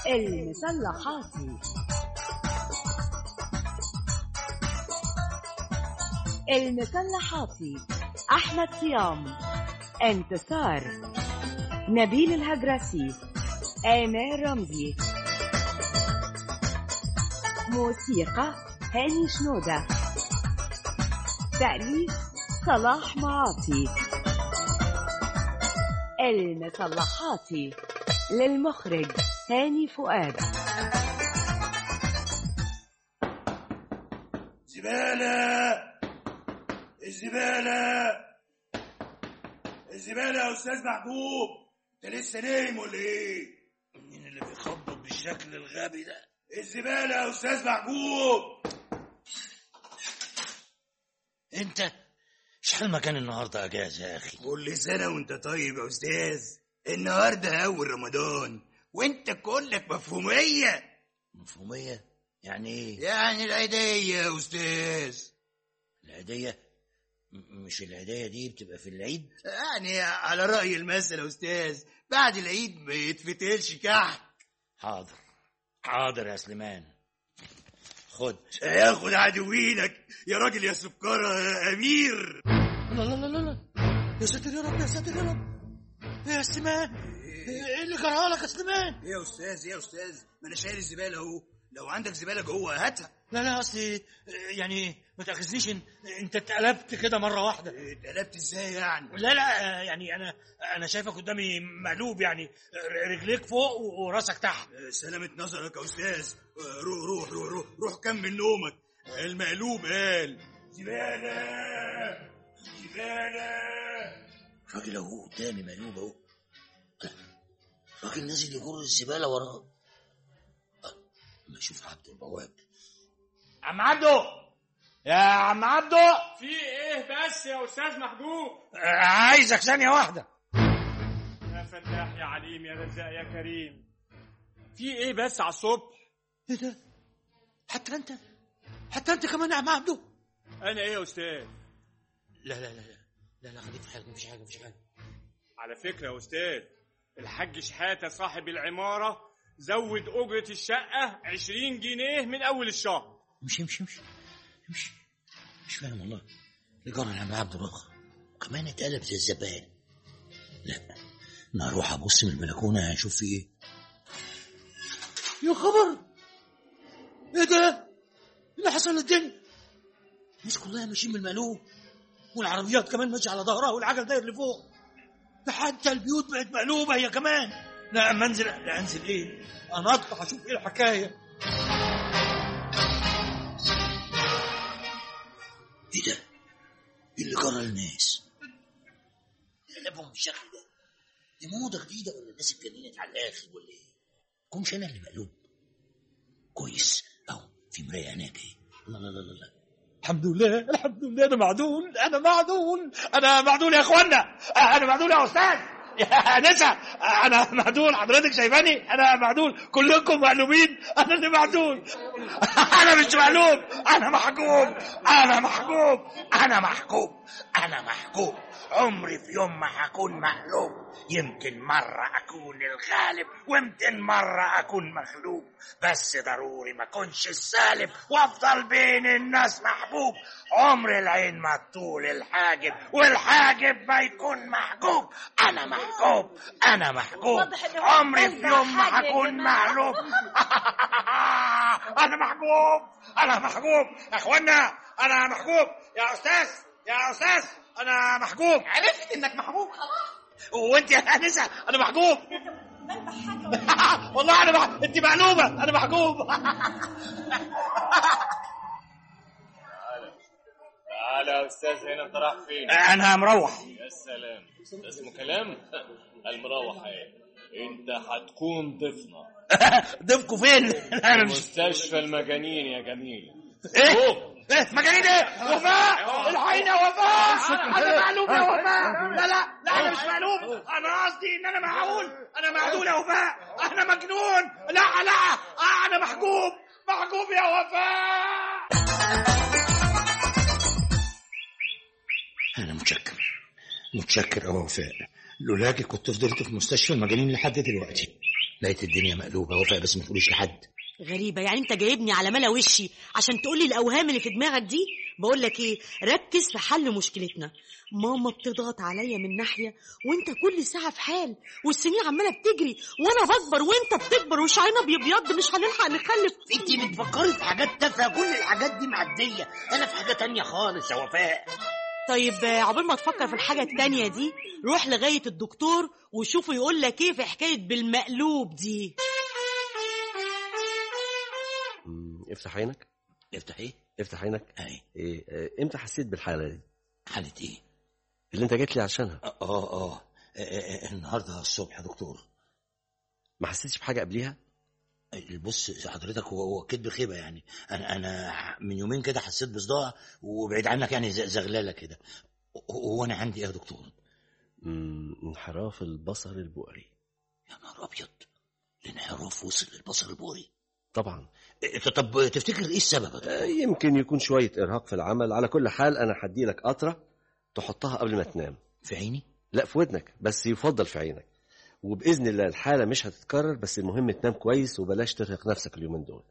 المسلحاتي المسلحاتي أحمد صيام انتصار نبيل الهجرسي آمال رمزي موسيقى هاني شنودة تأليف صلاح معاطي المسلحاتي للمخرج هاني فؤاد زبالة الزبالة الزبالة يا أستاذ محبوب أنت لسه نايم ولا إيه؟ مين اللي بيخبط بالشكل الغبي ده الزبالة يا أستاذ محبوب انت شحال ما كان النهارده اجازه يا اخي كل سنة وأنت طيب يا أستاذ النهاردة أول رمضان وأنت كلك مفهومية مفهوميه يعني ايه يعني العيدية يا أستاذ العيديه م- مش العيديه دي بتبقى في العيد يعني على رأي المثل يا أستاذ بعد العيد ما يتفتلش كحك حاضر حاضر يا سليمان خد هياخد عدوينك يا راجل يا سكرة يا أمير لا لا لا لا لا يا ساتر يا رب يا ساتر يا رب يا سليمان ايه اللي جرى لك يا سليمان ايه يا استاذ ايه يا استاذ ما انا شايل الزباله اهو لو عندك زباله جوه هاتها لا لا اصلي يعني ما تاخذنيش إن انت اتقلبت كده مره واحده اتقلبت ازاي يعني لا لا يعني انا انا شايفك قدامي مقلوب يعني رجليك فوق وراسك تحت سلامة نظرك يا استاذ روح روح روح روح, روح كمل نومك المقلوب قال زباله زباله الراجل اهو قدامي مقلوب اهو الراجل نازل يجر الزباله وراه ما اشوف عبد البواب عم عبده يا عم عبده في ايه بس يا استاذ محبوب عايزك ثانيه واحده يا فتاح يا عليم يا رزاق يا كريم في ايه بس على الصبح ايه ده حتى انت حتى انت كمان يا عم عبده انا ايه يا استاذ لا لا لا لا لا لا خليك في حاجه مفيش حاجه مفيش حاجه على فكره يا استاذ الحاج شحاته صاحب العماره زود اجره الشقه 20 جنيه من اول الشهر امشي امشي امشي امشي مش فاهم والله اللي جرى يا عم عبد الاخر كمان اتقلب زي الزبال لا انا اروح ابص من البلكونه اشوف في ايه يا خبر ايه ده اللي حصل للدنيا الناس كلها ماشيين من المقلوب والعربيات كمان ماشيه على ظهرها والعجل داير لفوق ده حتى البيوت بقت مقلوبه هي كمان لا اما انزل لا انزل ايه انا اطلع اشوف ايه الحكايه ايه ده؟ ايه اللي جرى للناس؟ قلبهم بالشكل ده دي موضة جديدة ولا الناس اتجننت على الآخر ولا ايه؟ كونش أنا اللي مقلوب كويس أهو في مراية هناك اهي لا لا لا لا لا الحمد لله الحمد لله أنا معدول أنا معدول أنا معدول يا إخوانا أنا معدول يا أستاذ يا نسا أنا معدول حضرتك شايفاني أنا معدول كلكم مقلوبين أنا اللي معدول أنا مش مقلوب أنا محجوب أنا محجوب أنا محجوب أنا محجوب عمري في يوم ما هكون مقلوب يمكن مرة أكون الغالب ويمكن مرة أكون مغلوب بس ضروري ما أكونش السالب وأفضل بين الناس محبوب عمر العين ما تطول الحاجب والحاجب ما يكون محجوب أنا محجوب أنا محجوب واضح إن هو عمري في بيوزع يوم ما حاجة يا هكون جماعة. مغلوب أنا محجوب أنا محجوب يا إخوانا أنا محجوب يا أستاذ يا أستاذ أنا محجوب عرفت إنك محجوب خلاص وأنت يا أنسة أنا محجوب والله أنا مح... أنت مقلوبة أنا محجوب تعالى يا استاذ هنا انت رايح فين أنا مروح يا سلام ده اسمه كلام المروح ايه انت هتكون ضيفنا ضيفكوا فين؟ أنا مش مستشفى المجانين يا جميل إيه؟ إيه مجانين إيه؟ وفاء الحقيني يا وفاء أنا مقلوب يا وفاء لا لا لا أنا مش مقلوب أنا قصدي إن أنا معقول أنا معدول يا وفاء أنا مجنون لا لا أنا محجوب محجوب يا وفاء أنا متشكر متشكر يا وفاء لولاكي كنت فضلت في مستشفى المجانين لحد دلوقتي لقيت الدنيا مقلوبه وفاء بس ما تقوليش لحد غريبة يعني انت جايبني على ملا وشي عشان تقولي الأوهام اللي في دماغك دي بقول لك ايه ركز في حل مشكلتنا ماما بتضغط عليا من ناحية وانت كل ساعة في حال والسنين عمالة بتجري وانا بكبر وانت بتكبر وشعرنا بيبيض مش هنلحق نخلف انت بتفكري في حاجات تافهه كل الحاجات دي معديه انا في حاجه تانية خالص يا وفاء طيب آه، عقبال ما تفكر في الحاجة التانية دي روح لغاية الدكتور وشوفه يقول لك ايه في حكاية بالمقلوب دي مم، افتح عينك افتح ايه افتح عينك اهي ايه آه، امتى حسيت بالحاله دي حاله ايه اللي انت جيت لي عشانها اه اه آه، آه، آه، النهارده الصبح يا دكتور ما حسيتش بحاجه قبليها بص حضرتك هو هو كدب خيبه يعني انا انا من يومين كده حسيت بصداع وبعيد عنك يعني ز- زغلله كده هو انا عندي ايه يا دكتور مم، انحراف البصر البؤري يا نهار ابيض الانحراف وصل للبصر البوري طبعا إيه، طب تفتكر ايه السبب يا دكتور؟ آه، يمكن يكون شويه ارهاق في العمل على كل حال انا هدي لك قطره تحطها قبل ما تنام في عيني لا في ودنك بس يفضل في عينك وباذن الله الحاله مش هتتكرر بس المهم تنام كويس وبلاش ترهق نفسك اليومين دول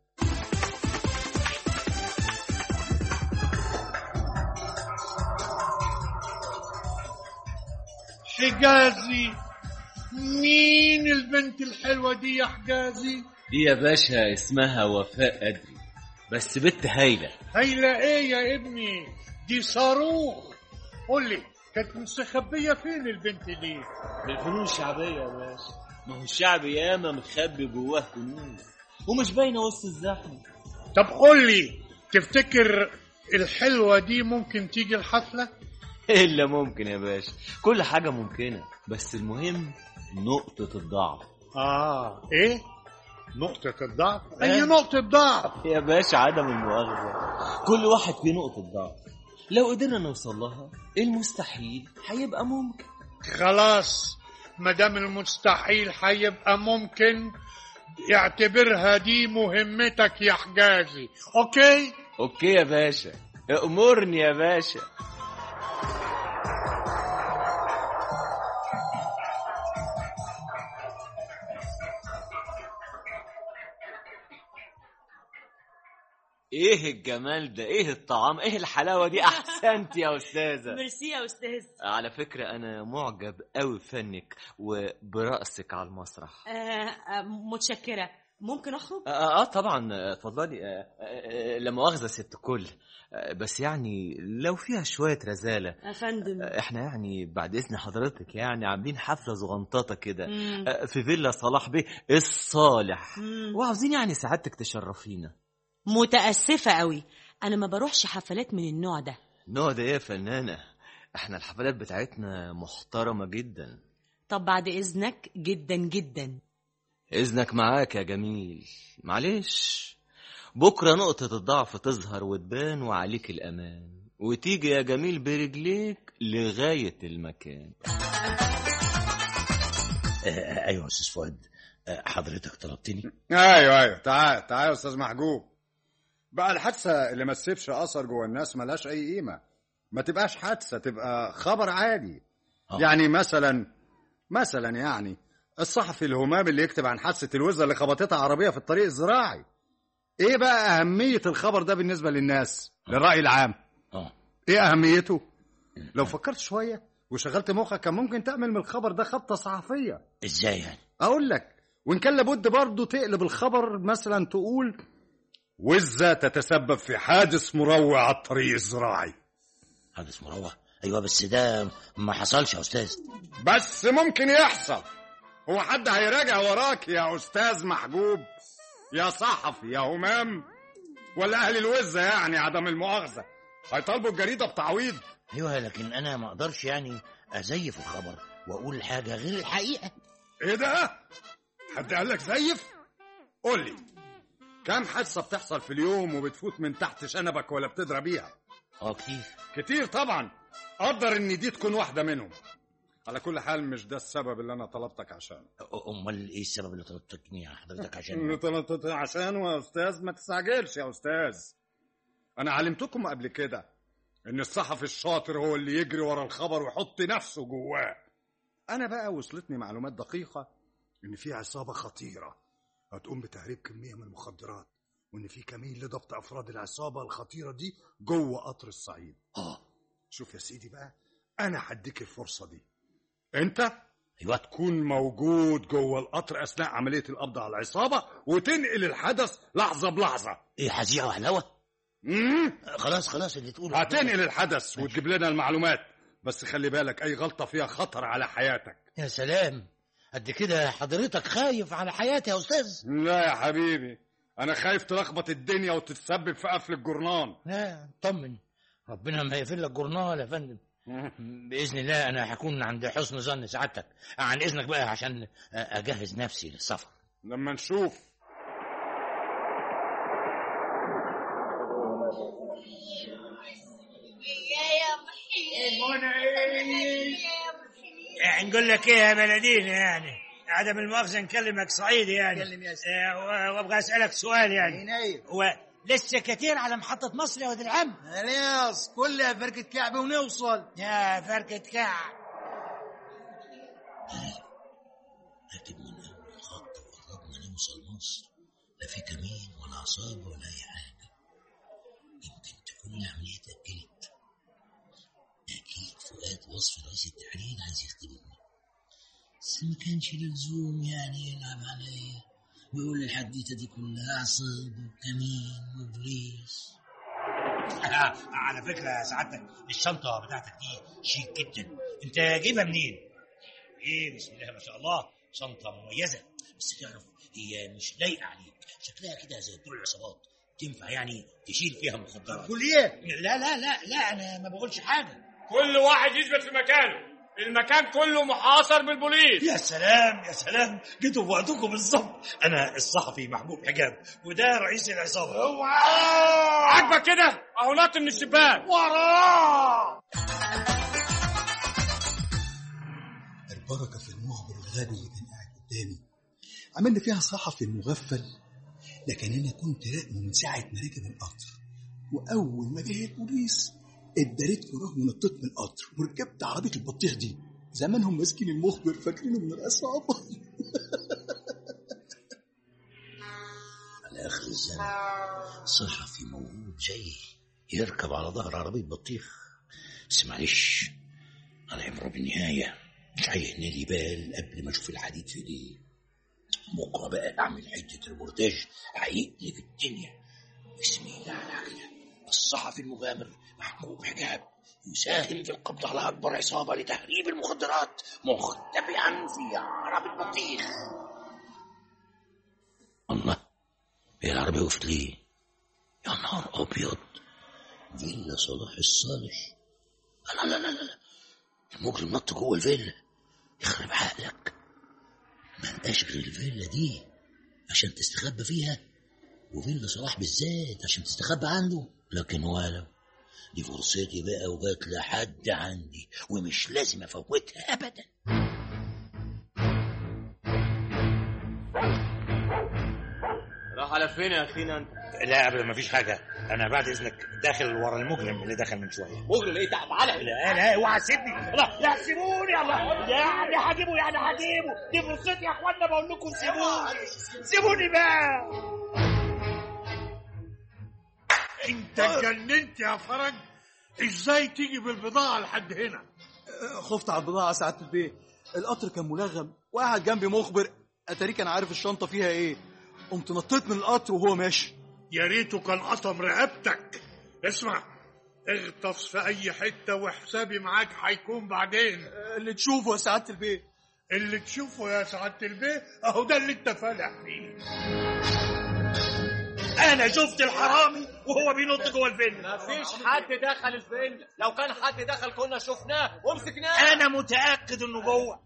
حجازي مين البنت الحلوة دي يا حجازي دي يا باشا اسمها وفاء أدري بس بنت هايلة هيلا ايه يا ابني دي صاروخ قول لي كانت مستخبية فين البنت دي من الفنون الشعبية يا باشا ما هو الشعب ياما مخبي جواه كنوز ومش باينة وسط الزحمة طب قول لي تفتكر الحلوة دي ممكن تيجي الحفلة إلا ممكن يا باشا كل حاجة ممكنة بس المهم نقطة الضعف اه ايه نقطة الضعف آه. اي نقطة ضعف يا باشا عدم المؤاخذة كل واحد فيه نقطة ضعف لو قدرنا نوصل لها المستحيل هيبقى ممكن خلاص مدام المستحيل هيبقى ممكن اعتبرها دي مهمتك يا حجازي اوكي اوكي يا باشا امرني يا باشا ايه الجمال ده ايه الطعام ايه الحلاوه دي احسنت يا استاذه ميرسي يا أستاذ على فكره انا معجب قوي بفنك وبرقصك على المسرح آه آه متشكرة ممكن أخرج؟ اه, آه طبعا آه، اتفضلي آه آه لا مؤاخذه ست كل آه بس يعني لو فيها شويه رزاله يا فندم آه، احنا يعني بعد اذن حضرتك يعني عاملين حفله صغنططه كده مم. آه، في فيلا صلاح بيه الصالح مم. وعاوزين يعني سعادتك تشرفينا متأسفة قوي أنا ما بروحش حفلات من النوع ده نوع ده ايه يا فنانه احنا الحفلات بتاعتنا محترمه جدا طب بعد إذنك جدا جدا اذنك معاك يا جميل معلش بكره نقطه الضعف تظهر وتبان وعليك الامان وتيجي يا جميل برجليك لغايه المكان آه، آه، ايوه يا استاذ فؤاد آه، حضرتك طلبتني ايوه ايوه تعال تعال يا استاذ محجوب بقى الحادثه اللي ما تسيبش اثر جوه الناس ملهاش اي قيمه ما تبقاش حادثه تبقى خبر عادي آه. يعني مثلا مثلا يعني الصحفي الهمام اللي يكتب عن حادثه الوزه اللي خبطتها عربيه في الطريق الزراعي ايه بقى اهميه الخبر ده بالنسبه للناس للراي العام اه ايه اهميته لو فكرت شويه وشغلت مخك كان ممكن تعمل من الخبر ده خطه صحفيه ازاي يعني اقول لك وان كان لابد برضه تقلب الخبر مثلا تقول وزة تتسبب في حادث مروع على الطريق الزراعي حادث مروع ايوه بس ده ما حصلش يا استاذ بس ممكن يحصل هو حد هيراجع وراك يا استاذ محجوب يا صحفي يا همام ولا اهل الوزة يعني عدم المؤاخذة هيطالبوا الجريدة بتعويض ايوه لكن انا ما اقدرش يعني ازيف الخبر واقول حاجه غير الحقيقه ايه ده حد قال لك زيف قول لي كم حادثة بتحصل في اليوم وبتفوت من تحت شنبك ولا بتدرى بيها اه كتير كتير طبعا قدر ان دي تكون واحده منهم على كل حال مش ده السبب اللي انا طلبتك عشانه أ- امال ايه السبب اللي طلبتني يا حضرتك اللي عشان طلبتك عشانه يا استاذ ما تستعجلش يا استاذ انا علمتكم قبل كده ان الصحفي الشاطر هو اللي يجري ورا الخبر ويحط نفسه جواه انا بقى وصلتني معلومات دقيقه ان في عصابه خطيره هتقوم بتهريب كميه من المخدرات وان في كمين لضبط افراد العصابه الخطيره دي جوه قطر الصعيد اه شوف يا سيدي بقى انا هديك الفرصه دي انت ايوه تكون موجود جوه القطر اثناء عمليه القبض على العصابه وتنقل الحدث لحظه بلحظه ايه هزيع وحلاوه امم خلاص خلاص اللي تقوله هتنقل الحدث وتجيب لنا المعلومات بس خلي بالك اي غلطه فيها خطر على حياتك يا سلام قد كده حضرتك خايف على حياتي يا استاذ لا يا حبيبي انا خايف تلخبط الدنيا وتتسبب في قفل الجرنان لا طمن ربنا ما يقفل لك جورنال يا فندم باذن الله انا هكون عند حسن ظن سعادتك عن اذنك بقى عشان اجهز نفسي للسفر لما نشوف نقول لك ايه يا بلدين يعني عدم المؤاخذة نكلمك صعيدي يعني كلم يا سيدي. آه، و- وابغى اسالك سؤال يعني عينيا. هو لسه كتير على محطة مصر يا ولد العم خلاص كلها فركة كعب ونوصل يا فرقة كعب لكن من اول الخط وقربنا نوصل مصر لا في كمين ولا عصابه ولا اي حاجه يمكن تكون العمليه اتاجلت اكيد فؤاد وصف رئيس التحرير عايز يختبرني بس ما كانش له لزوم يعني يلعب عليا ويقول لي الحديته دي كلها عصابه وكمين وبوليس على فكرة سعادتك الشنطة بتاعتك دي شيك جدا انت جايبها منين؟ ايه بسم الله ما شاء الله شنطة مميزة بس تعرف هي مش لايقة عليك شكلها كده زي بتوع العصابات تنفع يعني تشيل فيها مخدرات تقول ايه لا لا لا لا انا ما بقولش حاجة كل واحد يثبت في مكانه المكان كله محاصر بالبوليس يا سلام يا سلام جيتوا في وقتكم بالظبط انا الصحفي محبوب حجاب وده رئيس العصابة عاجبك كده اهو نط من الشباك وراه البركة في المخبر الغبي اللي كان قاعد قدامي عملنا فيها صحفي المغفل لكن أنا كنت راقبه من ساعة ما ركب القطر وأول ما جه البوليس اتداريت وراه ونطيت من القطر وركبت عربية البطيخ دي زمانهم ماسكين المخبر فاكرينه من العصابة على اخر الزمن صحفي موهوب زيي يركب على ظهر عربيه بطيخ بس معلش على عمره بالنهايه مش هيهنالي بال قبل ما اشوف الحديد في ايديه بكره بقى اعمل حته ريبورتاج هيقلب الدنيا بسم الله على كده الصحفي المغامر محبوب حجاب يساهم في القبض على اكبر عصابه لتهريب المخدرات مختبئا في عربيه بطيخ الله هي العربية وقفت ليه؟ يا نهار أبيض فيلا صلاح الصالح لا لا لا لا لا المجرم نط جوه الفيلا يخرب عقلك ما لقاش غير الفيلا دي عشان تستخبى فيها وفيلا صلاح بالذات عشان تستخبى عنده لكن ولو دي فرصتي بقى وجات لحد عندي ومش لازم افوتها ابدا راح على فين يا اخينا انت لا ابدا ما فيش حاجة انا بعد اذنك داخل ورا المجرم اللي دخل من شوية مجرم ايه تعال لا لا اوعى سيبني لا لا سيبوني الله يعني هجيبه يعني هجيبه دي فرصتي يا اخوانا بقول لكم سيبوني سيبوني بقى انت اتجننت يا فرج ازاي تيجي بالبضاعة لحد هنا خفت على البضاعة ساعة البيت القطر كان ملغم وقاعد جنبي مخبر اتاري كان عارف الشنطة فيها ايه قمت نطيت من القطر وهو ماشي يا ريته كان قطم رقبتك اسمع اغطس في اي حتة وحسابي معاك هيكون بعدين اللي تشوفه يا سعادة البيت اللي تشوفه يا سعادة البيه اهو ده اللي انت فالح فيه انا شفت الحرامي وهو بينط جوه الفيلا مفيش حد دخل الفيلا لو كان حد دخل كنا شفناه ومسكناه انا متاكد انه جوه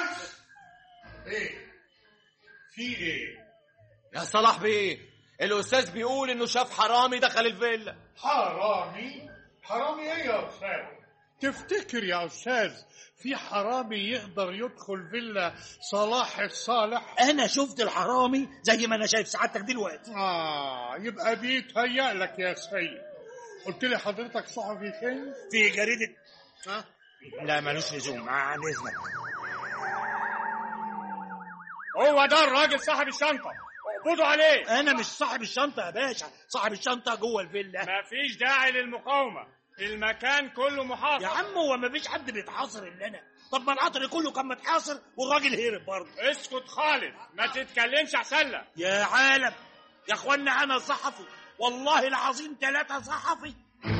ايه في ايه يا صلاح بيه الاستاذ بيقول انه شاف حرامي دخل الفيلا حرامي حرامي ايه يا استاذ تفتكر يا استاذ في حرامي يقدر يدخل فيلا صلاح الصالح انا شفت الحرامي زي ما انا شايف سعادتك دلوقتي اه يبقى بيتهيأ لك يا سيد قلت لي حضرتك صحفي فين في جريده ها لا ملوش لزوم عن اذنك هو ده الراجل صاحب الشنطه اقبضوا عليه انا مش صاحب الشنطه يا باشا صاحب الشنطه جوه الفيلا مفيش داعي للمقاومه المكان كله محاصر يا عم هو مفيش حد بيتحاصر الا انا طب ما القطر كله كان متحاصر والراجل هرب برضه اسكت خالد ما تتكلمش احسن لك يا عالم يا اخوانا انا صحفي والله العظيم ثلاثة صحفي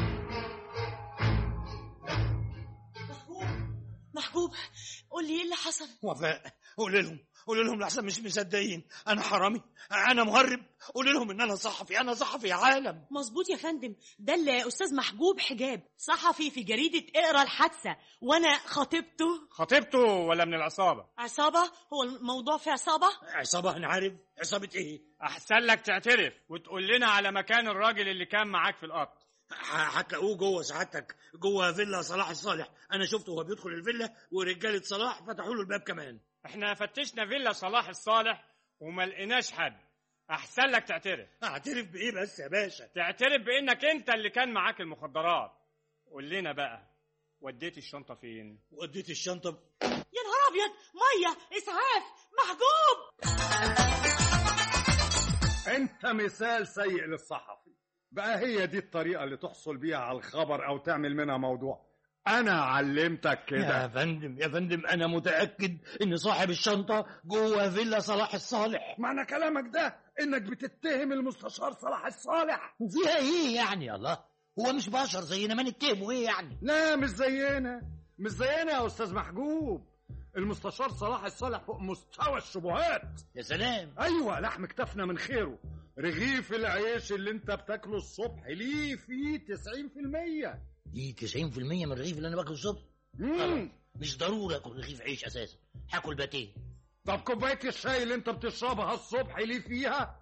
محبوب قول لي ايه اللي حصل وفاء قول لهم قول لهم لحسن مش مصدقين انا حرامي انا مهرب قول لهم ان انا صحفي انا صحفي يا عالم مظبوط يا فندم ده اللي استاذ محجوب حجاب صحفي في جريده اقرا الحادثه وانا خطيبته خطيبته ولا من العصابه عصابه هو الموضوع في عصابه عصابه انا عارف عصابه ايه احسن لك تعترف وتقول لنا على مكان الراجل اللي كان معاك في القطر ه- هتلاقوه جوه سعادتك جوه فيلا صلاح الصالح انا شفته وهو بيدخل الفيلا ورجاله صلاح فتحوا له الباب كمان احنا فتشنا فيلا صلاح الصالح وما لقيناش حد احسن لك تعترف اعترف بايه بس يا باشا تعترف بانك انت اللي كان معاك المخدرات قول لنا بقى وديت الشنطه فين وديت الشنطه يا نهار ابيض ميه اسعاف محجوب انت مثال سيء للصحفي بقى هي دي الطريقة اللي تحصل بيها على الخبر او تعمل منها موضوع انا علمتك يا كده فندم يا فندم انا متاكد ان صاحب الشنطه جوه فيلا صلاح الصالح معنى كلامك ده انك بتتهم المستشار صلاح الصالح وفيها ايه يعني الله هو مش بشر زينا ما نتهمه ايه يعني لا مش زينا مش زينا يا استاذ محجوب المستشار صلاح الصالح فوق مستوى الشبهات يا سلام ايوه لحم كتفنا من خيره رغيف العيش اللي انت بتاكله الصبح ليه فيه 90% دي 90% من الرغيف اللي انا باكله الصبح مم. مش ضروري اكل رغيف عيش اساسا هاكل باتيه طب كوبايه الشاي اللي انت بتشربها الصبح ليه فيها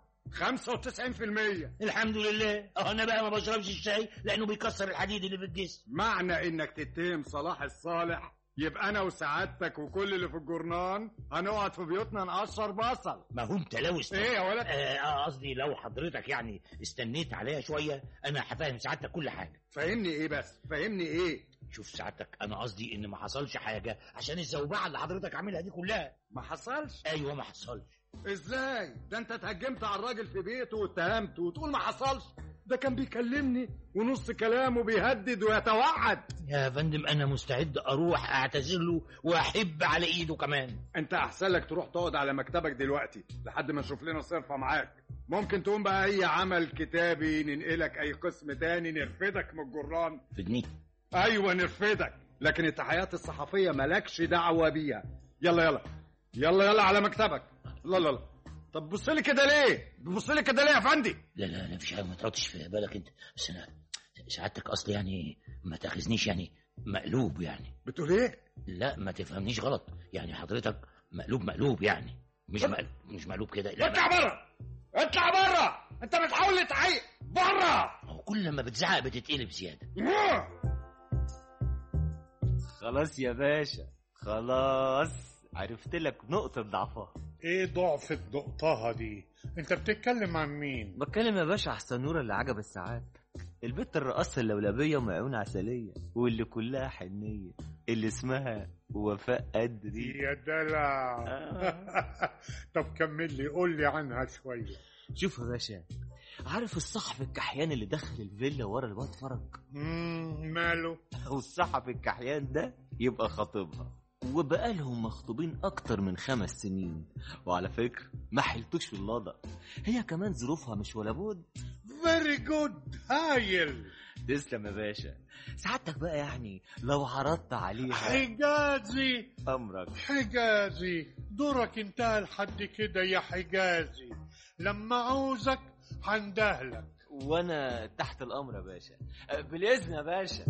95% الحمد لله اه انا بقى ما بشربش الشاي لانه بيكسر الحديد اللي في الجسم معنى انك تتهم صلاح الصالح يبقى انا وسعادتك وكل اللي في الجرنان هنقعد في بيوتنا نقشر بصل ما هو انت لو است... ايه يا ولد آه، آه، قصدي لو حضرتك يعني استنيت عليا شويه انا هفهم سعادتك كل حاجه فهمني ايه بس فهمني ايه شوف سعادتك انا قصدي ان ما حصلش حاجه عشان الزوبعه اللي حضرتك عاملها دي كلها ما حصلش ايوه ما حصلش ازاي ده انت اتهجمت على الراجل في بيته واتهمته وتقول ما حصلش ده كان بيكلمني ونص كلامه بيهدد ويتوعد يا فندم انا مستعد اروح اعتذر له واحب على ايده كمان انت احسن لك تروح تقعد على مكتبك دلوقتي لحد ما نشوف لنا صرفه معاك ممكن تقوم بقى اي عمل كتابي ننقلك اي قسم تاني نرفدك من الجران في جنيه ايوه نرفدك لكن التحيات الصحفيه مالكش دعوه بيها يلا يلا يلا يلا على مكتبك لا لا لا طب بص لي كده ليه بص لي كده ليه يا فندي لا لا لا مفيش حاجه ما تحطش في بالك انت بس انا سعادتك اصل يعني ما تاخذنيش يعني مقلوب يعني بتقول ايه لا ما تفهمنيش غلط يعني حضرتك مقلوب مقلوب يعني مش مقلوب مش مقلوب كده لا اطلع بره اطلع بره انت بتحاول تعيق بره هو كل لما بتزعق بتتقلب زياده خلاص يا باشا خلاص عرفت لك نقطة ضعفها ايه ضعف نقطها دي انت بتتكلم عن مين بتكلم يا باشا احسن نور اللي عجب الساعات البت الرقاصة اللولبية ومعون عسلية واللي كلها حنية اللي اسمها وفاء قدري يا دلع طب كمل لي قول لي عنها شويه شوف يا باشا عارف الصحفي الكحيان اللي دخل الفيلا ورا الواد فرج مم، ماله والصحفي الكحيان ده يبقى خطيبها وبقالهم مخطوبين اكتر من خمس سنين وعلى فكرة ما حلتوش في اللضع هي كمان ظروفها مش ولا بد فيري جود هايل تسلم يا باشا سعادتك بقى يعني لو عرضت عليها حجازي امرك حجازي دورك انتهى لحد كده يا حجازي لما عاوزك هندهلك وانا تحت الامر يا باشا بالاذن يا باشا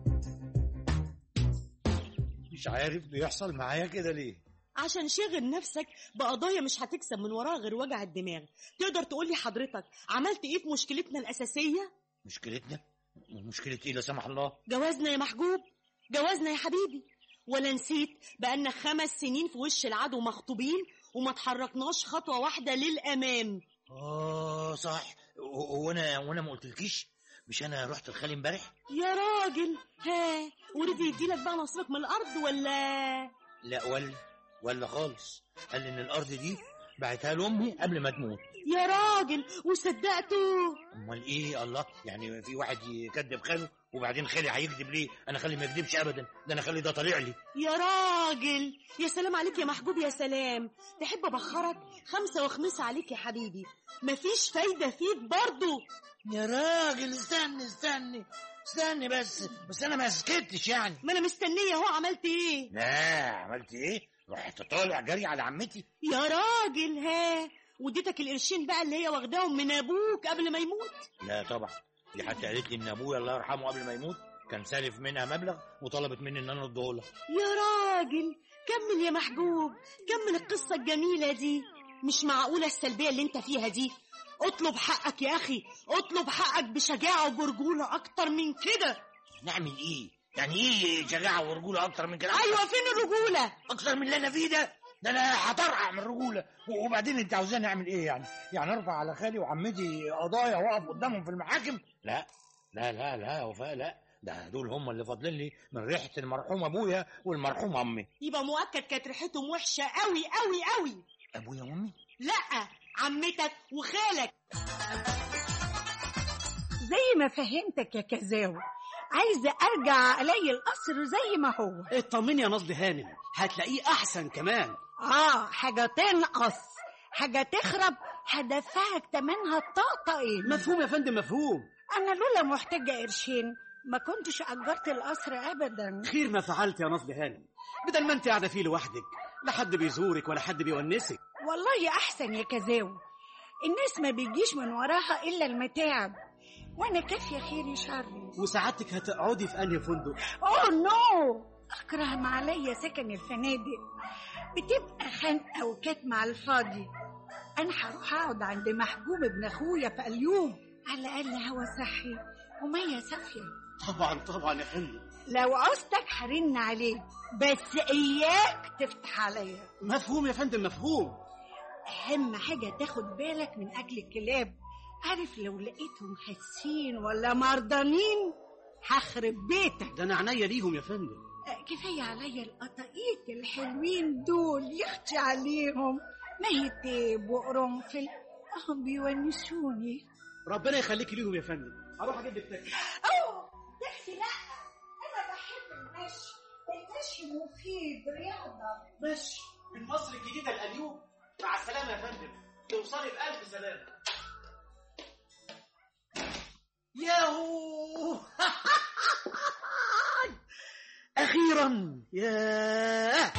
مش عارف بيحصل معايا كده ليه عشان شغل نفسك بقضايا مش هتكسب من وراها غير وجع الدماغ تقدر تقول لي حضرتك عملت ايه في مشكلتنا الاساسيه مشكلتنا مشكلة ايه لا سمح الله جوازنا يا محجوب جوازنا يا حبيبي ولا نسيت بقالنا خمس سنين في وش العدو مخطوبين وما تحركناش خطوه واحده للامام اه صح هو انا وانا ما قلتلكيش مش انا رحت الخالي امبارح يا راجل ها ورضي يديلك بقى نصيبك من الارض ولا لا ولا ولا خالص قال لي ان الارض دي بعتها لامي قبل ما تموت يا راجل وصدقته امال ايه الله يعني في واحد يكذب خاله وبعدين خالي هيكذب ليه انا خالي ما يكذبش ابدا ده انا خالي ده طالع لي يا راجل يا سلام عليك يا محجوب يا سلام تحب ابخرك خمسة وخمسة عليك يا حبيبي مفيش فايدة فيك برضو يا راجل استني استني استني بس بس انا ما سكتش يعني ما انا مستنية اهو عملت ايه لا عملت ايه رحت طالع جري على عمتي يا راجل ها وديتك القرشين بقى اللي هي واخداهم من ابوك قبل ما يموت لا طبعا دي حتى قالت لي ان ابويا الله يرحمه قبل ما يموت كان سالف منها مبلغ وطلبت مني ان انا اديه لها يا راجل كمل يا محجوب كمل القصة الجميلة دي مش معقولة السلبية اللي انت فيها دي اطلب حقك يا اخي اطلب حقك بشجاعة وبرجولة اكتر من كده نعمل ايه يعني ايه شجاعه ورجوله اكتر من كده ايوه فين الرجولة اكتر من اللي انا فيه ده ده انا هطرقع من الرجوله وبعدين انت عاوزاني اعمل ايه يعني يعني ارفع على خالي وعمتي قضايا واقف قدامهم في المحاكم لا لا لا لا يا وفاء لا ده دول هم اللي فاضلين لي من ريحه المرحوم ابويا والمرحوم امي يبقى مؤكد كانت ريحتهم وحشة قوي قوي قوي ابويا وامي لا عمتك وخالك زي ما فهمتك يا كزاوي عايزة أرجع علي القصر زي ما هو اطمني يا نصد هانم هتلاقيه احسن كمان آه حاجة تنقص حاجة تخرب هدفعك تمنها الطقطقين مفهوم يا فندم مفهوم أنا لولا محتاجة قرشين ما كنتش أجرت القصر أبدا خير ما فعلت يا نصد هانم بدل ما انت قاعده فيه لوحدك لا حد بيزورك ولا حد بيونسك والله أحسن يا كزاوي الناس ما بيجيش من وراها إلا المتاعب وأنا كافية خيري شري وسعادتك هتقعدي في انهي فندق أوه نو أكره عليا سكن الفنادق بتبقى خانقة وكاتمة على الفاضي أنا هروح أقعد عند محجوب ابن أخويا في اليوم على الأقل هوا صحي ومية صافية طبعا طبعا يا فندم لو عوزتك هرن عليك بس إياك تفتح عليا مفهوم يا فندم مفهوم أهم حاجة تاخد بالك من أكل الكلاب عارف لو لقيتهم حاسين ولا مرضانين هخرب بيتك ده انا عينيا ليهم يا فندم أه، كفاية عليا القطاقيط الحلوين دول يختي عليهم مهتاب وقرنفل هم بيونسوني ربنا يخليكي ليهم يا فندم اروح اجيب لك تاكسي أوه تاكسي لأ أنا بحب المشي المشي مفيد رياضة ماشي من مصر الجديدة الأليوب مع السلامة يا فندم توصلي بألف سلامة ياهو أخيرا ياه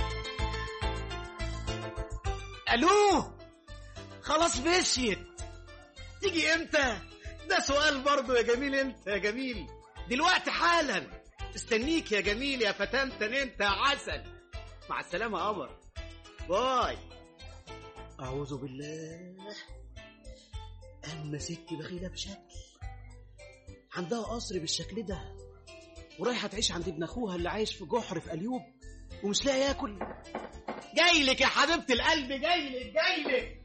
ألو خلاص مشيت تيجي امتى ده سؤال برضه يا جميل انت يا جميل دلوقتي حالا استنيك يا جميل يا فتان انت يا عسل مع السلامة يا قمر باي أعوذ بالله أما ست بخيلة بشكل عندها قصر بالشكل ده ورايحة تعيش عند ابن أخوها اللي عايش في جحر في أليوب ومش لاقي ياكل جاي لك يا حبيبة القلب جاي لك جاي لك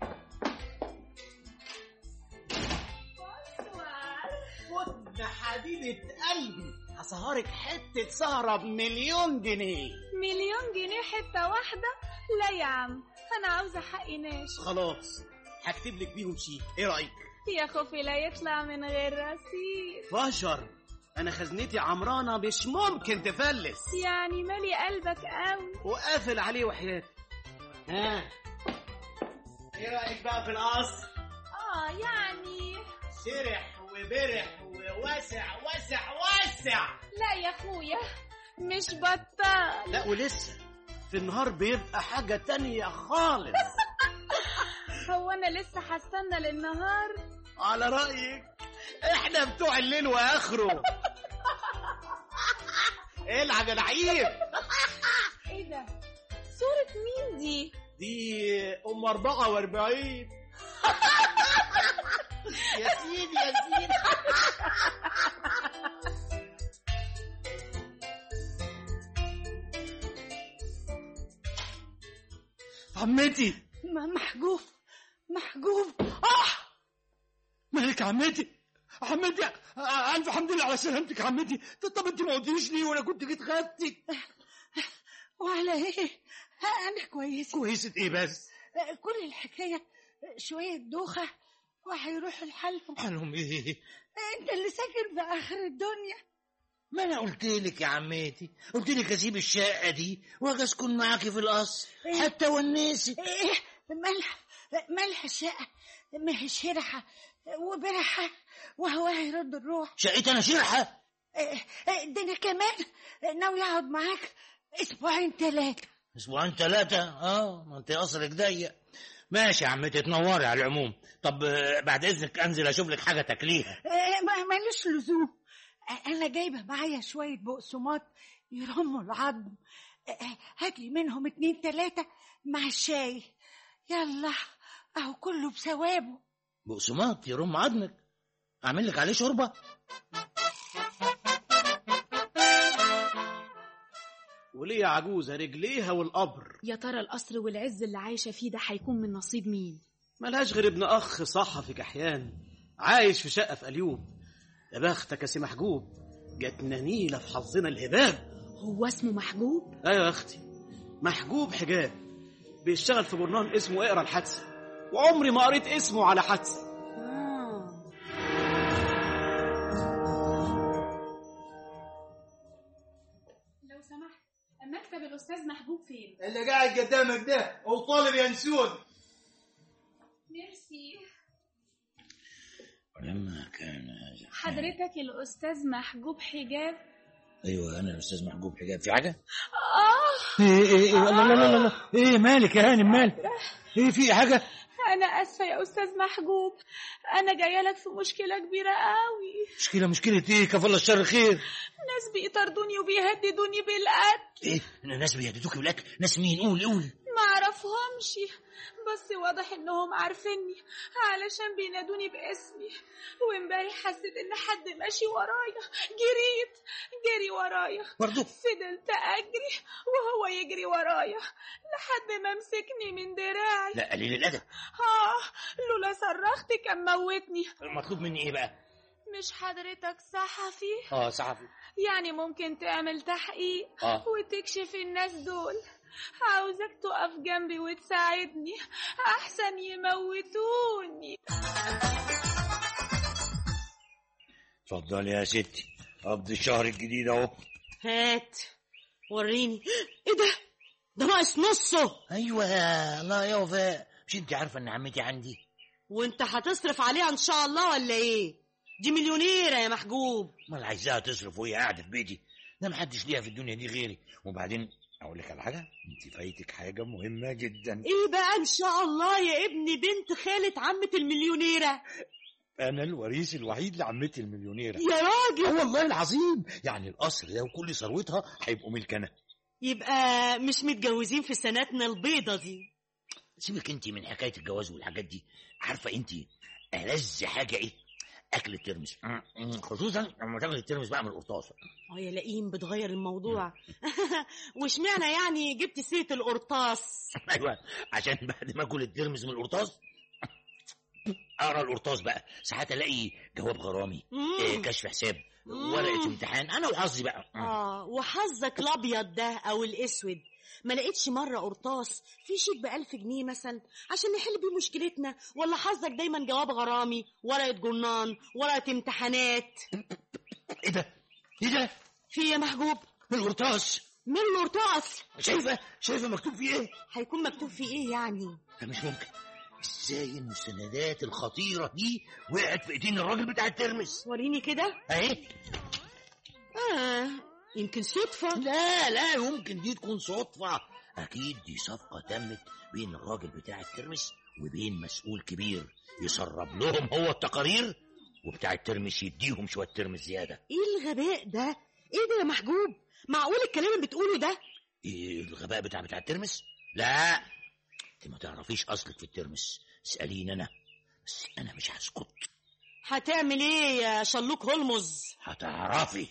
خد حبيبة قلبي هسهرك حتة سهرة بمليون جنيه مليون جنيه حتة واحدة لا يا عم أنا عاوزة حقي ناشف خلاص هكتب لك بيهم شيك ايه رأيك يا خوفي لا يطلع من غير رصيد بشر انا خزنتي عمرانة مش ممكن تفلس يعني مالي قلبك قوي وقافل عليه وحياتي ها ايه رأيك بقى في القصر اه يعني سرح وبرح وواسع واسع واسع لا يا اخويا مش بطال لا ولسه في النهار بيبقى حاجة تانية خالص هو انا لسه هستنى للنهار على رأيك احنا بتوع الليل واخره العب يا لعيب ايه ده صورة مين دي دي ام 44 يا سيدي يا سيدي عمتي ما محجوب محجوب آه مالك يا عمتي عمتي آه، الف حمد لله على سلامتك يا عمتي طب انت ما قلتليش ليه وانا كنت جيت خدتك وعلى ايه ها انا كويسة كويسة ايه بس آه، كل الحكايه آه، شويه دوخه وهيروحوا لحالهم حالهم ايه انت اللي ساكن في اخر الدنيا ما انا قلت لك يا عمتي قلت لك اسيب الشقه دي واجي اسكن معاكي في القصر حتى ونسي ايه ملح ملح الشقه ما هي شرحه وبرحه وهو هيرد الروح شقتي انا شرحه إيه، إيه، ده انا كمان ناوي اقعد معاك اسبوعين ثلاثه اسبوعين ثلاثه اه ما انت قصرك ضيق ماشي يا عمتي تنوري على العموم طب آه، بعد اذنك انزل اشوف لك حاجه تاكليها إيه، ما مالوش لزوم انا جايبه معايا شويه بقسماط يرموا العظم إيه، هات لي منهم اتنين تلاته مع الشاي يلا اهو كله بثوابه بقسماط يرم عظمك اعمل لك عليه شوربه وليه يا عجوزة رجليها والقبر يا ترى القصر والعز اللي عايشة فيه ده هيكون من نصيب مين ملهاش غير ابن أخ صحفي كحيان عايش في شقة في أليوب يا بختك يا سي محجوب جاتنا نيلة في حظنا الهباب هو اسمه محجوب أيوة يا أختي محجوب حجاب بيشتغل في جورنال اسمه اقرا الحادثة وعمري ما قريت اسمه على حادثة لو سمحت مكتب الأستاذ محبوب فين؟ اللي قاعد قدامك ده هو طالب ينسون ميرسي لما كان هذا حضرتك الأستاذ محجوب حجاب ايوه انا الاستاذ محجوب حجاب في حاجه آه ايه ايه ايه لا لا لا لا ايه مالك يا هانم مالك ايه في حاجه أنا آسفة يا أستاذ محجوب أنا جاية لك في مشكلة كبيرة قوي مشكله مشكله ايه كفل الشر خير ناس بيطردوني وبيهددوني بالقتل ايه انا ناس بيهددوك بالاكل ناس مين قول قول ما اعرفهمش بس واضح انهم عارفيني علشان بينادوني باسمي وامبارح حسيت ان حد ماشي ورايا جريت جري ورايا برضو فضلت اجري وهو يجري ورايا لحد ما مسكني من دراعي لا قليل الادب اه لولا صرخت كان موتني مطلوب مني ايه بقى مش حضرتك صحفي اه صحفي يعني ممكن تعمل تحقيق آه. وتكشف الناس دول عاوزك تقف جنبي وتساعدني احسن يموتوني اتفضل يا ستي قبض الشهر الجديد اهو هات وريني ايه ده ده ناقص نصه ايوه الله يا وفاء مش انت عارفه ان عمتي عندي وانت هتصرف عليها ان شاء الله ولا ايه دي مليونيرة يا محجوب امال عايزاها تصرف وهي قاعده في بيتي ده محدش ليها في الدنيا دي غيري وبعدين اقول لك على حاجه انت فايتك حاجه مهمه جدا ايه بقى ان شاء الله يا ابني بنت خالة عمة المليونيرة انا الوريث الوحيد لعمتي المليونيره يا راجل اه والله العظيم يعني القصر ده وكل ثروتها هيبقوا ملكنا يبقى مش متجوزين في سنتنا البيضة دي سيبك انت من حكايه الجواز والحاجات دي عارفه انت ألذ حاجه ايه اكل الترمس خصوصا لما تاكل الترمس بقى من القرطاسه اه يا لئيم بتغير الموضوع واشمعنى يعني جبت سيرة القرطاس ايوه عشان بعد ما اكل الترمس من القرطاس اقرا القرطاس بقى ساعات الاقي جواب غرامي مم. إيه كشف حساب مم. ورقه امتحان انا وحظي بقى اه وحظك الابيض ده او الاسود ما لقيتش مرة قرطاس في شيك بألف جنيه مثلا عشان نحل بيه مشكلتنا ولا حظك دايما جواب غرامي ورقة جنان ورقة امتحانات ايه ده ايه ده في إيه يا محجوب من القرطاس من القرطاس شايفه شايفه مكتوب فيه ايه هيكون مكتوب فيه ايه يعني ده مش ممكن ازاي المستندات الخطيره دي وقعت في ايدين الراجل بتاع الترمس وريني كده اهي اه يمكن صدفة لا لا يمكن دي تكون صدفة أكيد دي صفقة تمت بين الراجل بتاع الترمس وبين مسؤول كبير يسرب لهم هو التقارير وبتاع الترمس يديهم شوية ترمس زيادة ايه الغباء ده ايه ده يا محجوب معقول الكلام اللي بتقوله ده إيه الغباء بتاع بتاع الترمس لا انت ما تعرفيش أصلك في الترمس اسأليني أنا بس أنا مش هسكت هتعمل ايه يا شلوك هولمز هتعرفي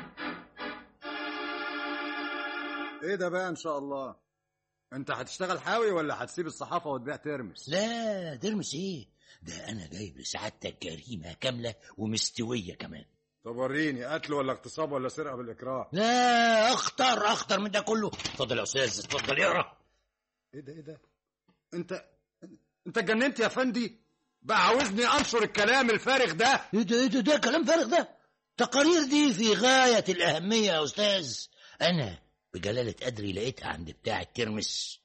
ايه ده بقى ان شاء الله انت هتشتغل حاوي ولا هتسيب الصحافه وتبيع ترمس لا ترمس ايه ده أنا جايب لسعادتك جريمة كاملة ومستوية كمان طب وريني قتل ولا اغتصاب ولا سرقه بالاكراه لا اخطر اخطر من ده كله اتفضل يا استاذ اتفضل اقرا ايه ده ايه ده انت انت اتجننت يا فندي بقى عاوزني انشر الكلام الفارغ ده ايه ده ايه ده, ده كلام فارغ ده تقارير دي في غاية الأهمية يا أستاذ أنا بجلالة قدري لقيتها عند بتاع الترمس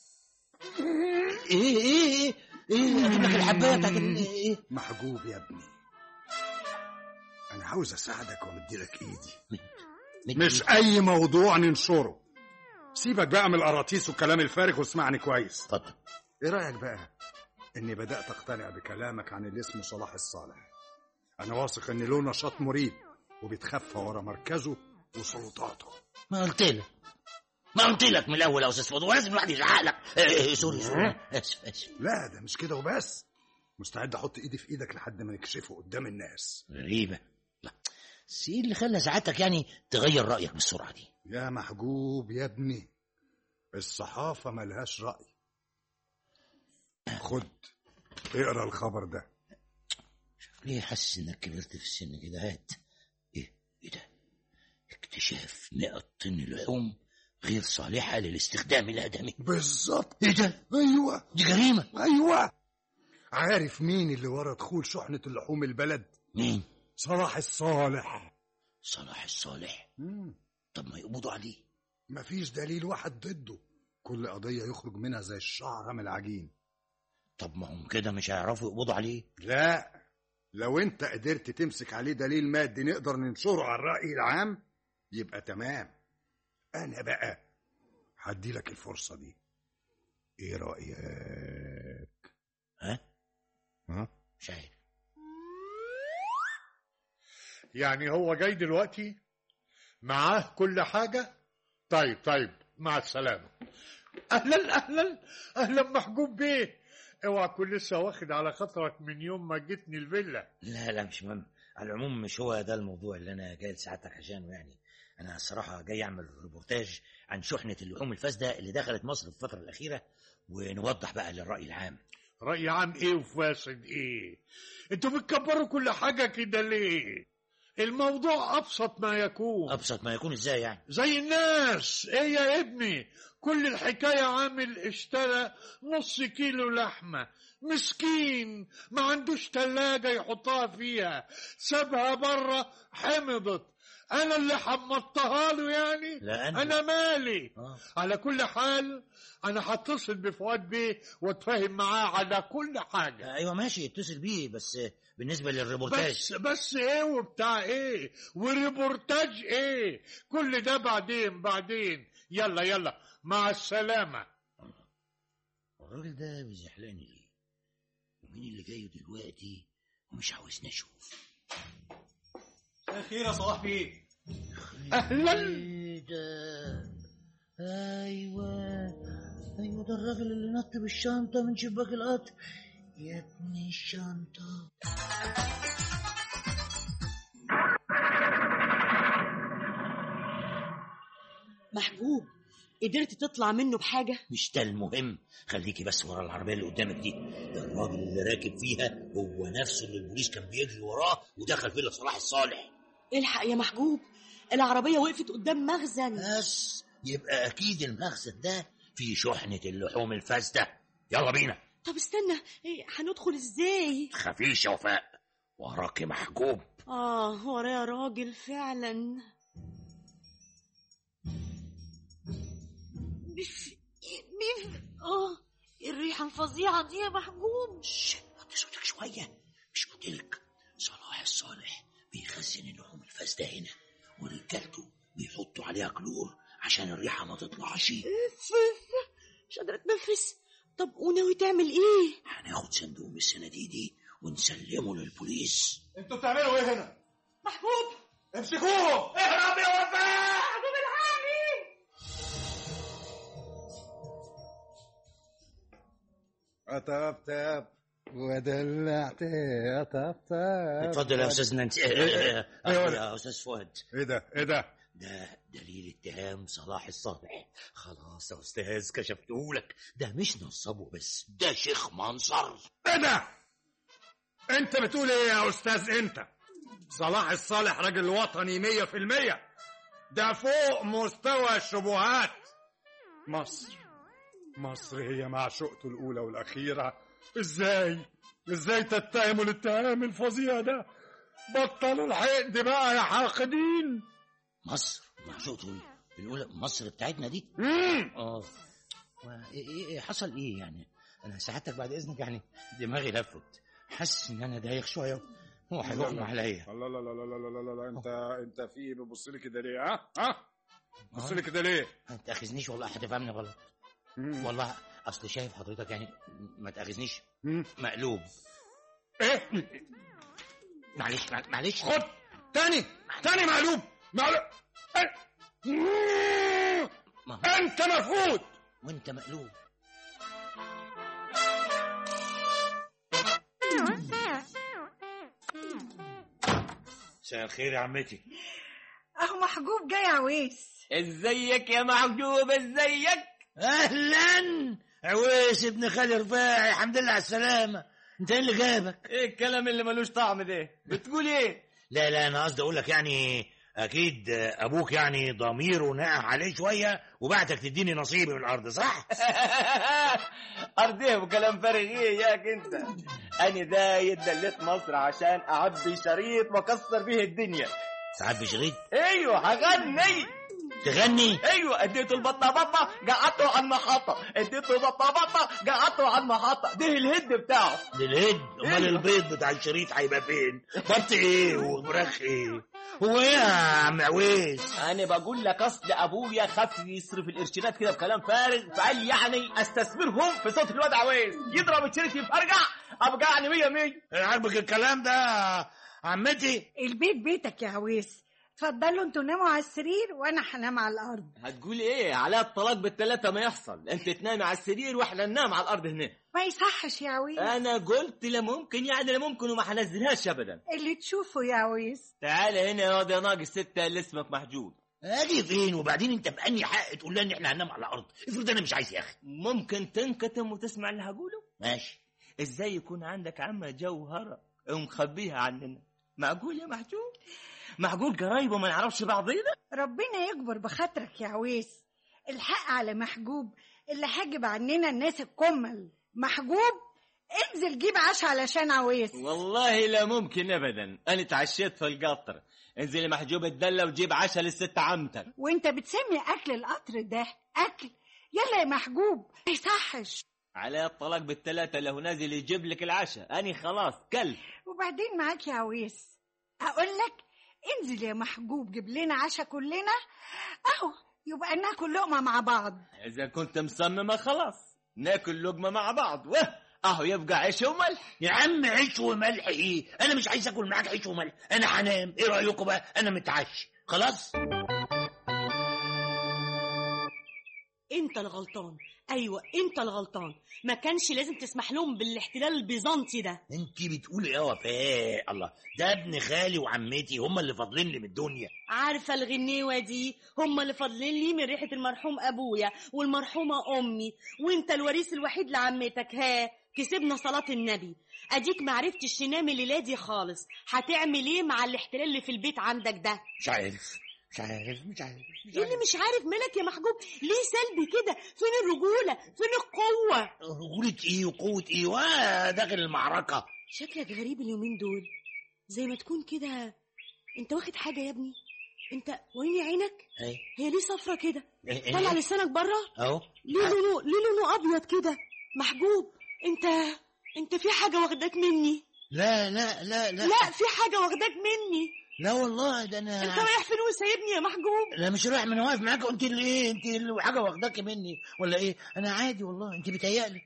ايه ايه ايه ايه اجيب لك الحبايه بتاعت ال- ايه محجوب يا ابني انا عاوز اساعدك وامدي لك ايدي مش اي موضوع ننشره سيبك بقى من القراطيس والكلام الفارغ واسمعني كويس اتفضل ايه رايك بقى اني بدات اقتنع بكلامك عن اللي اسمه صلاح الصالح انا واثق ان له نشاط مريب وبيتخفى ورا مركزه وسلطاته ما قلت لك ما قلت لك من الاول يا استاذ فضول لازم الواحد يزعق لك إيه إيه سوري سوري اسف اسف لا ده مش كده وبس مستعد احط ايدي في ايدك لحد ما نكشفه قدام الناس غريبه لا بس ايه اللي خلى ساعتك يعني تغير رايك بالسرعه دي يا محجوب يا ابني الصحافة ملهاش رأي خد اقرا الخبر ده ليه حاسس انك كبرت في السن كده هات ايه ايه ده اكتشاف 100 طن لحوم غير صالحه للاستخدام الادمي بالظبط ايه ده ايوه دي جريمه ايوه عارف مين اللي ورا دخول شحنة اللحوم البلد مين صلاح الصالح صلاح الصالح مم. طب ما يقبضوا عليه مفيش دليل واحد ضده كل قضية يخرج منها زي الشعرة من العجين طب ما هم كده مش هيعرفوا يقبضوا عليه لا لو انت قدرت تمسك عليه دليل مادي نقدر ننشره على الرأي العام يبقى تمام انا بقى هدي لك الفرصة دي ايه رأيك ها ها مش عارف يعني هو جاي دلوقتي معاه كل حاجة طيب طيب مع السلامة أهلا أهلا أهلا محجوب بيه اوعى تكون لسه واخد على خاطرك من يوم ما جيتني الفيلا لا لا مش مهم على العموم مش هو ده الموضوع اللي انا جاي لسعادتك عشانه يعني انا الصراحه جاي اعمل ريبورتاج عن شحنه اللحوم الفاسده اللي دخلت مصر في الفتره الاخيره ونوضح بقى للراي العام رأي عام ايه وفاسد ايه انتوا بتكبروا كل حاجة كده ليه الموضوع ابسط ما يكون ابسط ما يكون ازاي يعني زي الناس ايه يا ابني كل الحكاية عامل اشترى نص كيلو لحمة مسكين ما عندوش تلاجة يحطها فيها سابها بره حمضت انا اللي حمضتها له يعني لا أنت. انا مالي آه. على كل حال انا هتصل بفؤاد بيه واتفاهم معاه على كل حاجة ايوه ماشي اتصل بيه بس بالنسبه للريبورتاج بس بس ايه وبتاع ايه وريبورتاج ايه كل ده بعدين بعدين يلا يلا مع السلامة الراجل ده بيزحلقني ليه ومين اللي جاي دلوقتي ومش عاوزني اشوف خير يا صلاح بيه اهلا ايه ده ايوه ايوه ده الراجل اللي نط بالشنطه من شباك القطر يا ابني الشنطه محجوب قدرت تطلع منه بحاجة مش ده المهم خليكي بس ورا العربيه اللي قدامك دي ده الراجل اللي راكب فيها هو نفسه اللي البوليس كان بيجري وراه ودخل فيلا صلاح الصالح الحق يا محجوب العربية وقفت قدام مخزن بس يبقى اكيد المخزن ده فيه شحنه اللحوم الفاسده يلا بينا طب استنى إيه، هندخل ازاي خفيش يا وفاء وراكي محجوب اه ورايا راجل فعلا بف... بف... اه الريحة الفظيعة دي يا محجوب وطي صوتك شويه مش قلتلك صلاح الصالح بيخزن اللحوم الفاسده هنا ورجالته بيحطوا عليها كلور عشان الريحه ما تطلعش اف اف مش قادرة اتنفس طب وناوي تعمل ايه هناخد صندوق من الصناديق دي ونسلمه للبوليس انتوا بتعملوا ايه هنا محبوب امسكوه اهرب يا وفاء محبوب الحقني أطبطب ودلعت أطبطب اتفضل يا استاذ نانسي إيه، إيه، يا استاذ فؤاد ايه ده ايه ده ده دليل اتهام صلاح الصالح خلاص يا استاذ كشفتهولك ده مش نصابه بس ده شيخ منصر ايه ده انت بتقول ايه يا استاذ انت صلاح الصالح راجل وطني مية في المية ده فوق مستوى الشبهات مصر مصر هي معشوقته الأولى والأخيرة ازاي ازاي تتهموا الاتهام الفظيع ده بطلوا الحقد بقى يا حاقدين مصر معشوقته الأولى مصر بتاعتنا دي مم. اه و- إيه إيه إيه حصل ايه يعني انا ساعتك بعد اذنك يعني دماغي لفت حاسس ان انا دايخ شويه هو هيغمى عليا لا لا لا لا لا لا لا لا انت انت في ايه بتبص لي كده ليه ها ها بص لي كده ليه ما تاخذنيش والله هتفهمني غلط والله اصل شايف حضرتك يعني ما تاخذنيش مقلوب ايه معلش مع- معلش خد تاني تاني مقلوب مقلوب انت مفقود وانت مقلوب مساء الخير يا عمتي اهو محجوب جاي عويس ازيك يا محجوب ازيك اهلا عويس ابن خالي رفاعي الحمد لله على السلامه انت ايه اللي جابك ايه الكلام اللي ملوش طعم ده بتقول ايه لا لا انا قصدي اقول لك يعني اكيد ابوك يعني ضميره نقع عليه شويه وبعتك تديني نصيبي من الارض صح ارضيه وكلام فارغ ايه ياك انت انا دايت دليت مصر عشان اعبي شريط واكسر بيه الدنيا تعبي شريط ايوه هغني تغني ايوه اديته البطه بطه قعدته على المحطه اديته البطه بطه قعدته على المحطه ده الهد بتاعه للهد امال أيوة. البيض بتاع الشريط هيبقى فين بط ايه وفراخ ايه هو ايه يا عم عويس انا بقول لك اصل ابويا خاف يصرف القرشينات كده بكلام فارغ فقال لي يعني استثمرهم في صوت الواد عويس يضرب الشريط يفرجع ابقى يعني 100 100 عاجبك الكلام ده عمتي البيت بيتك يا عويس اتفضلوا انتوا ناموا على السرير وانا هنام على الارض هتقول ايه على الطلاق بالثلاثه ما يحصل انت تنامي على السرير واحنا ننام على الارض هنا ما يصحش يا عويس انا قلت لا ممكن يعني لا ممكن وما هنزلهاش ابدا اللي تشوفه يا عويس تعال هنا يا واد يا ناقص ستة اللي اسمك محجوب اجي فين وبعدين انت بأني حق تقول لي ان احنا هننام على الارض افرض انا مش عايز يا اخي ممكن تنكتم وتسمع اللي هقوله ماشي ازاي يكون عندك عمة جوهرة ومخبيها عننا معقول يا محجوب معقول قرايب وما نعرفش بعضينا ربنا يكبر بخاطرك يا عويس الحق على محجوب اللي حاجب عننا الناس الكمل محجوب انزل جيب عشاء علشان عويس والله لا ممكن ابدا انا اتعشيت في القطر انزل يا محجوب الدله وجيب عشاء للست عمتك وانت بتسمي اكل القطر ده اكل يلا يا محجوب ما يصحش على الطلاق بالثلاثة لو نازل يجيب لك العشاء أني خلاص كلب وبعدين معاك يا عويس اقول لك انزل يا محجوب جيب لنا عشاء كلنا اهو يبقى ناكل لقمه مع بعض إذا كنت مصممة خلاص ناكل لقمة مع بعض وه أهو يبقى عيش وملح يا عم عيش وملح ايه انا مش عايز اكل معاك عيش وملح انا هنام ايه رايكم بقى انا متعشي خلاص انت الغلطان ايوه انت الغلطان ما كانش لازم تسمح لهم بالاحتلال البيزنطي ده انت بتقولي ايه يا وفاء الله ده ابن خالي وعمتي هم اللي فاضلين لي من الدنيا عارفه الغنيوه دي هم اللي فاضلين لي من ريحه المرحوم ابويا والمرحومه امي وانت الوريث الوحيد لعمتك ها كسبنا صلاة النبي اديك معرفتش تنام الليله دي خالص هتعمل ايه مع الاحتلال اللي في البيت عندك ده مش عارف مش عارف مش عارف ايه اللي مش عارف مالك يا محجوب ليه سلبي كده فين الرجوله فين القوه رجولة ايه وقوة ايه وانا داخل المعركة شكلك غريب اليومين دول زي ما تكون كده انت واخد حاجه يا ابني انت وين عينك ايه هي ليه صفرة كده إيه- إيه؟ طلع لسانك بره اهو ليه لونه ليه لونه ابيض كده محجوب انت انت في حاجه واخداك مني لا لا لا لا لا في حاجه واخداك مني لا والله ده انا انت رايح فين وسايبني يا محجوب لا مش رايح من واقف معاك انت اللي ايه انت اللي حاجه واخداكي مني ولا ايه انا عادي والله انت بتهيألي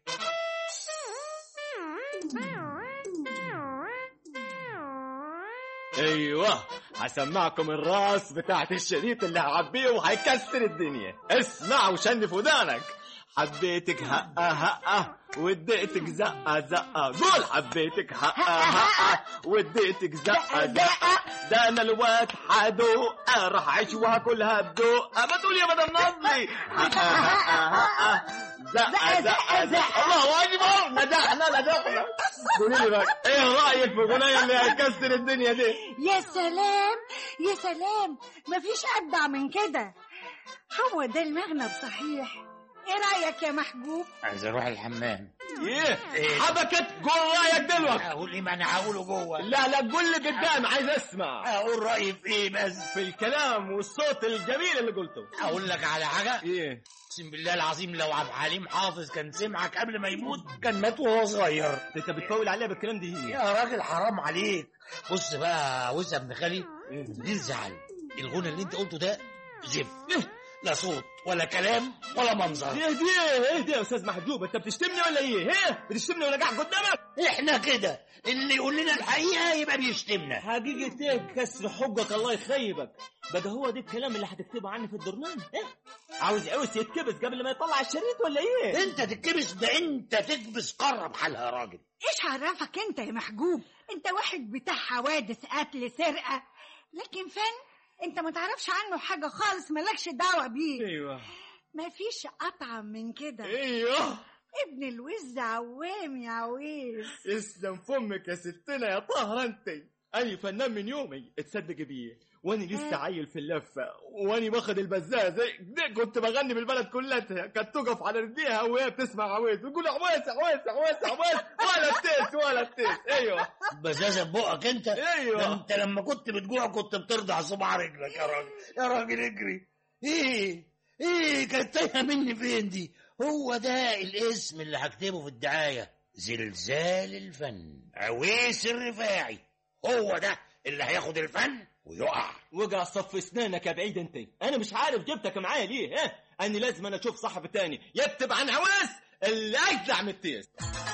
ايوه هسمعكم الراس بتاعت الشريط اللي هعبيه وهيكسر الدنيا اسمع وشنف ودانك حبيتك هقة هقة واديتك زقة زقة قول حبيتك هقة هقة واديتك زقة زقة ده انا الواد حدوقة راح اعيش وهاكلها بدوقة ما تقول يا مدام نظري هقة هقة هقة زقة زقة زقة الله اكبر نجحنا نجحنا قولي لي بقى ايه رايك في اغنية اللي هيكسر الدنيا دي يا سلام يا سلام مفيش ابدع من كده هو ده المغنى بصحيح ايه رايك يا محبوب عايز اروح الحمام ايه حبكت قول رايك دلوقتي اقول ايه ما انا هقوله جوه لا لا قول لي قدام عايز اسمع اقول رايي في ايه بس في الكلام والصوت الجميل اللي قلته اقول لك على حاجه ايه اقسم بالله العظيم لو عبد الحليم حافظ كان سمعك قبل ما يموت كان مات وهو صغير انت بتفول عليها بالكلام ده هي يا راجل حرام عليك بص بقى وز ابن خالي ليه زعل الغنى اللي انت قلته ده زفت لا صوت ولا كلام ولا منظر ايه دي ايه دي يا استاذ محجوب انت بتشتمني ولا ايه ايه بتشتمني وانا قاعد قدامك احنا كده اللي يقول لنا الحقيقه يبقى بيشتمنا حقيقة ايه كسر حجك الله يخيبك بقى هو ده الكلام اللي هتكتبه عني في الدرنان ايه عاوز عاوز يتكبس قبل ما يطلع الشريط ولا ايه انت تتكبس ده انت تكبس قرب حالها يا راجل ايش عرفك انت يا محجوب انت واحد بتاع حوادث قتل سرقه لكن فن انت ما تعرفش عنه حاجه خالص مالكش دعوه بيه ايوه مفيش اطعم من كده ايوه ابن الوز عوام يا عويس اسلم فمك يا ستنا يا طاهرة انت اي فنان من يومي تصدق بيه واني لسه عيل في اللفه واني واخد البزازه دي كنت بغني بالبلد كلها كانت تقف على رجليها وهي بتسمع عويس وتقول عويس عويس عويس عويس ولا تيس ولا تيس ايوه بزازه ببقك انت ايوه ده انت لما كنت بتجوع كنت بترضع صباع رجلك يا راجل يا راجل اجري ايه ايه كانت تايهه مني فين دي هو ده الاسم اللي هكتبه في الدعايه زلزال الفن عويس الرفاعي هو ده اللي هياخد الفن ويقع وقع صف اسنانك يا بعيد انت انا مش عارف جبتك معايا ليه ها اني لازم انا اشوف صحفي تاني يكتب عن عواس اللي اجدع من التيس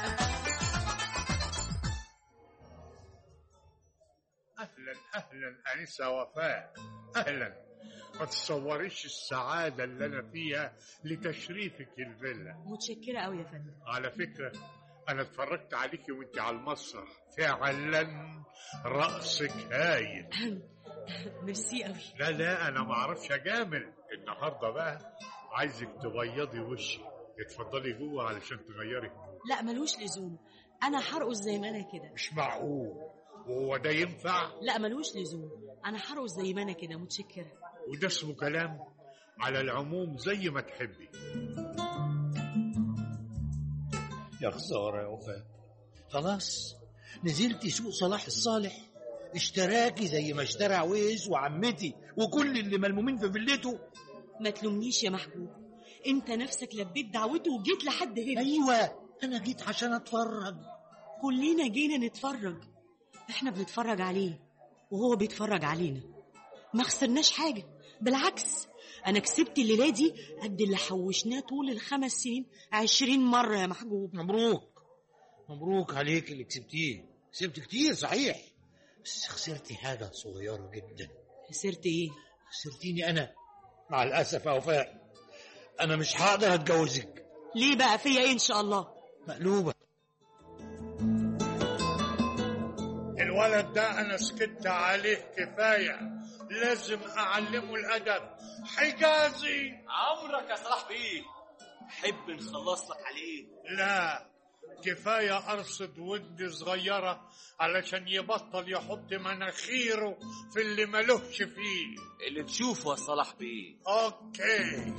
اهلا اهلا انسه وفاء اهلا ما تصوريش السعاده اللي انا فيها لتشريفك الفيلا متشكرة قوي يا فندم على فكره انا اتفرجت عليكي وانت على المسرح فعلا رقصك هايل ميرسي قوي لا لا انا ما اعرفش اجامل النهارده بقى عايزك تبيضي وشي اتفضلي جوه علشان تغيري هدومك. لا ملوش لزوم انا هرقص زي ما انا كده مش معقول وهو ده ينفع لا ملوش لزوم انا هرقص زي ما انا كده متشكرة وده اسمه كلام على العموم زي ما تحبي يا خساره يا وفاء خلاص نزلتي سوق صلاح الصالح اشتراكي زي ما اشترى عويس وعمتي وكل اللي ملمومين في فيلته ما تلومنيش يا محبوب انت نفسك لبيت دعوته وجيت لحد هنا ايوه انا جيت عشان اتفرج كلنا جينا نتفرج احنا بنتفرج عليه وهو بيتفرج علينا ما خسرناش حاجة بالعكس انا كسبت الليلة دي قد اللي حوشناه طول الخمس سنين عشرين مرة يا محجوب مبروك مبروك عليك اللي كسبتيه كسبت كتير صحيح بس خسرتي حاجة صغيرة جدا خسرت ايه خسرتيني انا مع الاسف يا وفاء انا مش هقدر اتجوزك ليه بقى فيا ايه ان شاء الله مقلوبة الولد ده انا سكت عليه كفايه لازم اعلمه الادب حجازي عمرك يا صلاح بيه حب نخلص لك عليه لا كفايه ارصد ود صغيره علشان يبطل يحط مناخيره في اللي ملوش فيه اللي تشوفه يا صلاح بيه اوكي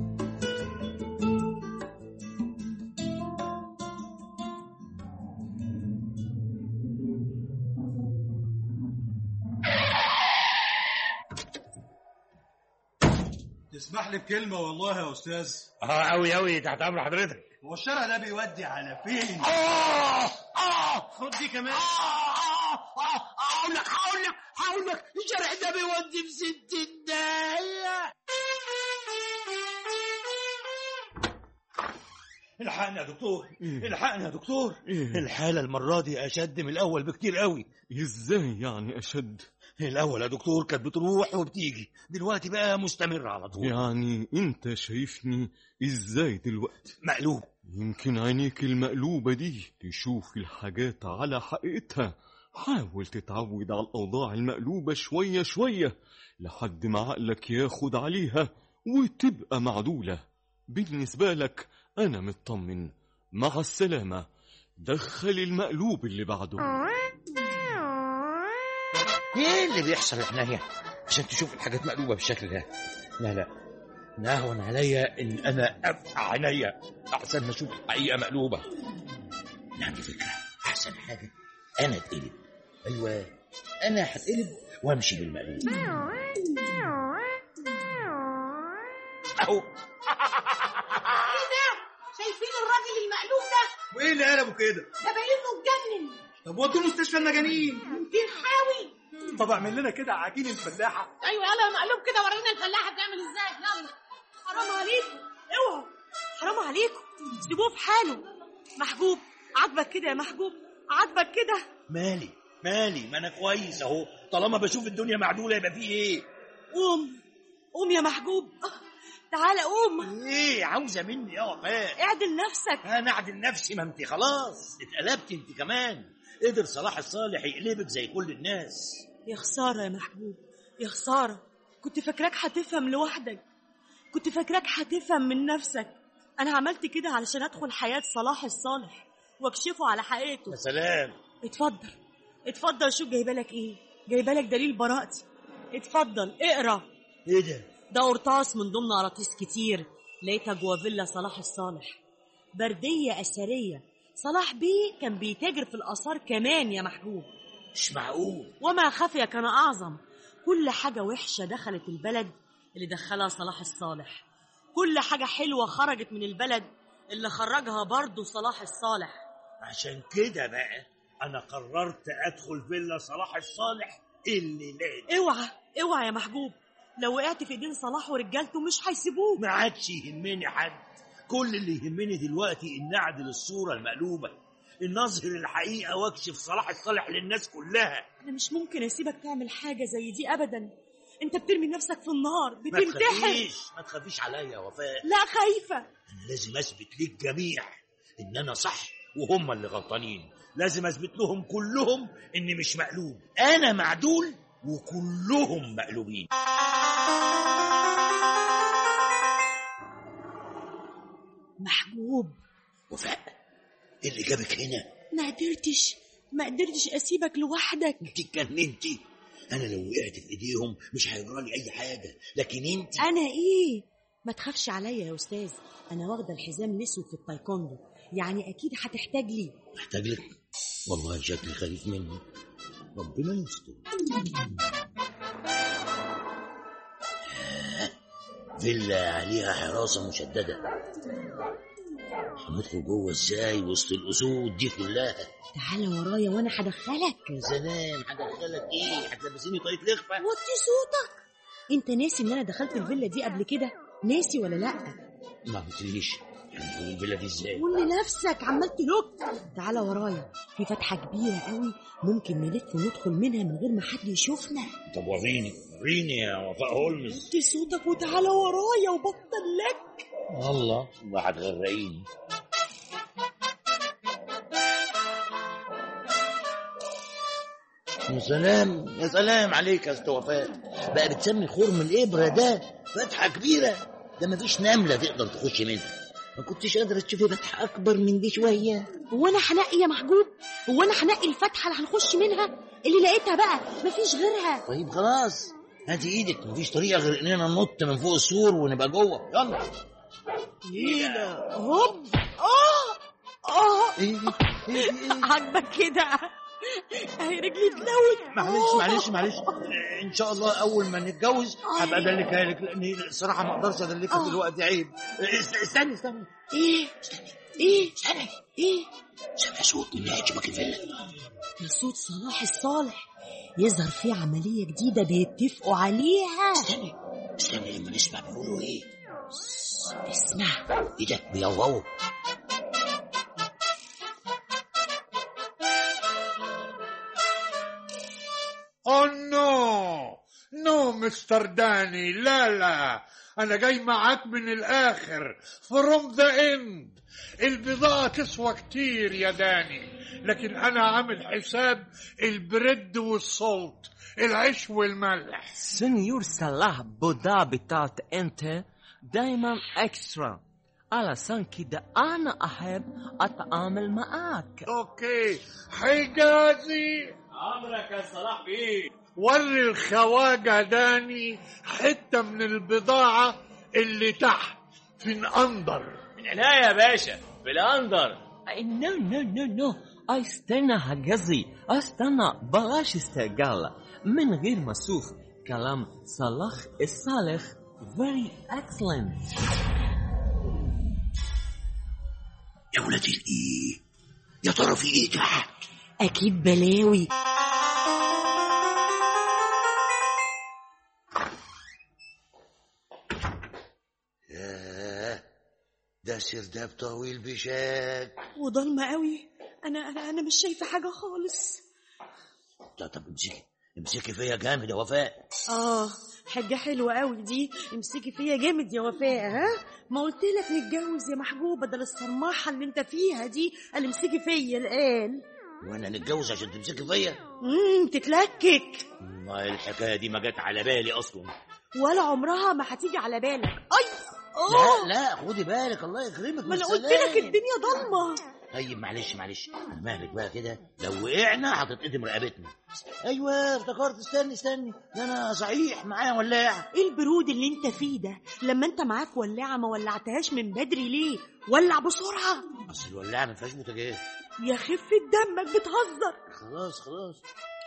تسمح لي بكلمة والله يا أستاذ اه قوي قوي تحت امر حضرتك هو الشارع ده بيودي على فين؟ اه اه خد دي كمان هقول لك هقول لك هقول لك الشارع ده بيودي في ست الداهية الحقنا يا دكتور الحقنا يا دكتور الحالة المرة دي أشد من الأول بكتير قوي ازاي يعني اشد الأول يا دكتور كانت بتروح وبتيجي دلوقتي بقى مستمر على طول يعني انت شايفني ازاي دلوقتي مقلوب يمكن عينيك المقلوبة دي تشوف الحاجات على حقيقتها حاول تتعود على الأوضاع المقلوبة شوية شوية لحد ما عقلك ياخد عليها وتبقى معدولة بالنسبة لك أنا مطمن مع السلامة دخل المقلوب اللي بعده ايه اللي بيحصل يا حنانيا عشان تشوف الحاجات مقلوبة بالشكل ده لا لا نهون عليا ان انا ابقى عينيا احسن ما اشوف الحقيقه مقلوبه أنا عندي فكره احسن حاجه انا اتقلب ايوه انا هتقلب وامشي بالمقلوب اهو ايه ده؟ شايفين الراجل المقلوب ده؟ وايه اللي قلبه كده ده باين له اتجنن طب ودوه مستشفى المجانين ممكن حاوي طب اعمل لنا كده عجين الفلاحه ايوه يلا يا مقلوب كده ورينا الفلاحه بتعمل ازاي يلا حرام عليكم اوعوا حرام عليكم سيبوه في حاله محجوب عاجبك كده يا محجوب عاجبك كده مالي مالي ما انا كويس اهو طالما بشوف الدنيا معدوله يبقى في ايه قوم قوم يا محجوب تعالى قوم ايه عاوزه مني يا وفاء اعدل نفسك انا اعدل نفسي ما انت خلاص اتقلبت انت كمان قدر صلاح الصالح يقلبك زي كل الناس يا خسارة يا محبوب يا خسارة كنت فاكراك هتفهم لوحدك كنت فاكراك هتفهم من نفسك أنا عملت كده علشان أدخل حياة صلاح الصالح واكشفه على حقيقته يا سلام اتفضل اتفضل شوف جايبالك ايه جايبالك دليل براءتي اتفضل اقرا ايه ده ده قرطاس من ضمن قراطيس كتير لقيتها جوا فيلا صلاح الصالح بردية أثرية صلاح بيه كان بيتاجر في الآثار كمان يا محبوب مش معقول وما خفي كان أعظم كل حاجة وحشة دخلت البلد اللي دخلها صلاح الصالح كل حاجة حلوة خرجت من البلد اللي خرجها برضه صلاح الصالح عشان كده بقى انا قررت ادخل فيلا صلاح الصالح الليلة اوعى اوعى يا محبوب لو وقعت في ايدين صلاح ورجالته مش هيسيبوك ما عادش يهمني حد كل اللي يهمني دلوقتي ان اعدل الصوره المقلوبه ان اظهر الحقيقه واكشف صلاح الصالح للناس كلها انا مش ممكن اسيبك تعمل حاجة زي دي ابدا انت بترمي نفسك في النار ما بتنتحر تخافيش ما تخافيش عليا يا وفاء لا خايفة انا لازم اثبت للجميع ان انا صح وهم اللي غلطانين لازم اثبت لهم كلهم اني مش مقلوب انا معدول وكلهم مقلوبين محبوب وفاء إيه اللي جابك هنا ما قدرتش ما قدرتش اسيبك لوحدك انت اتجننتي انا لو وقعت في ايديهم مش هيجرى لي اي حاجه لكن انت انا ايه ما تخافش عليا يا استاذ انا واخده الحزام الاسود في التايكوندو يعني اكيد هتحتاج لي محتاج لك والله شكلي خايف منك ربنا يستر آه، فيلا عليها حراسة مشددة هندخل جوه ازاي وسط الاسود دي كلها تعالى ورايا وانا هدخلك يا سلام هدخلك ايه هتلبسيني طاقية لخفة وطي صوتك انت ناسي ان انا دخلت الفيلا دي قبل كده ناسي ولا لا ما قلتليش هندخل الفيلا دي ازاي قول لنفسك عمال تنط تعالى ورايا في فتحه كبيره قوي ممكن نلف وندخل منها من غير ما حد يشوفنا طب وريني وريني يا وفاء هولمز وطي صوتك وتعالى ورايا وبطل لك الله ما هتغرقيني يا سلام يا سلام عليك يا استاذ وفاء بقى بتسمي خرم الابره ده فتحه كبيره ده مفيش نمله تقدر تخش منها ما كنتش قادره تشوفي فتحه اكبر من دي شويه هو انا هنقي يا محجوب هو انا هنقي الفتحه اللي هنخش منها اللي لقيتها بقى مفيش غيرها طيب خلاص هاتي ايدك مفيش طريقه غير اننا ننط من فوق السور ونبقى جوه يلا نينا هوب اه اه ايه ايه عاجبك كده اهي رجلي اتلوت معلش معلش معلش ان شاء الله اول ما نتجوز هبقى ادلكها لك لان الصراحه ما اقدرش ادلكها دلوقتي عيب است- استني استني ايه ايه استني ايه سامع صوت من يعجبك الفيلا ده صوت صلاح الصالح يظهر فيه عملية جديدة بيتفقوا عليها استني استني لما نسمع بيقولوا ايه اسمع ايه ده بيوهوا أوه نو نو مستر داني لا لا أنا جاي معاك من الآخر فروم ذا إند البضاعة تسوى كتير يا داني لكن أنا عامل حساب البريد والصوت العيش والملح سنيور صلاح بضاعة بتاعت انت دايما اكسترا علشان كده انا احب اتعامل معاك أوكي حجازي امرك يا صلاح بيه وري الخواجة داني حتة من البضاعة اللي تحت في الأندر من لا يا باشا بالاندر نو نو نو نو استنى حجزي استنى بلاش استعجال من غير مسوخ كلام صلاح الصالح very excellent يا ولاد الايه يا ترى في ايه تحت اكيد بلاوي ياه ده سرداب طويل بشكل وضلمه قوي انا انا انا مش شايفه حاجه خالص طب طب امسكي امسكي فيا جامد يا وفاء اه حاجه حلوه قوي دي امسكي فيا جامد يا وفاء ها ما قلت لك نتجوز يا محبوب بدل الصرماحه اللي انت فيها دي اللي امسكي فيا الان وانا نتجوز عشان تمسكي فيا امم تتلكك ما الحكايه دي ما جت على بالي اصلا ولا عمرها ما هتيجي على بالك اي لا اه لا خدي بالك الله يكرمك ما انا بالسلامة. قلت لك الدنيا ضلمه طيب معلش معلش مالك بقى كده لو وقعنا هتتقدم رقبتنا ايوه افتكرت استني استني ده انا صحيح معايا ولاعه ايه البرود اللي انت فيه ده لما انت معاك ولاعه ما ولعتهاش من بدري ليه ولع بسرعه اصل الولاعه ما فيهاش بوتاجاز يا خفة دمك بتهزر خلاص خلاص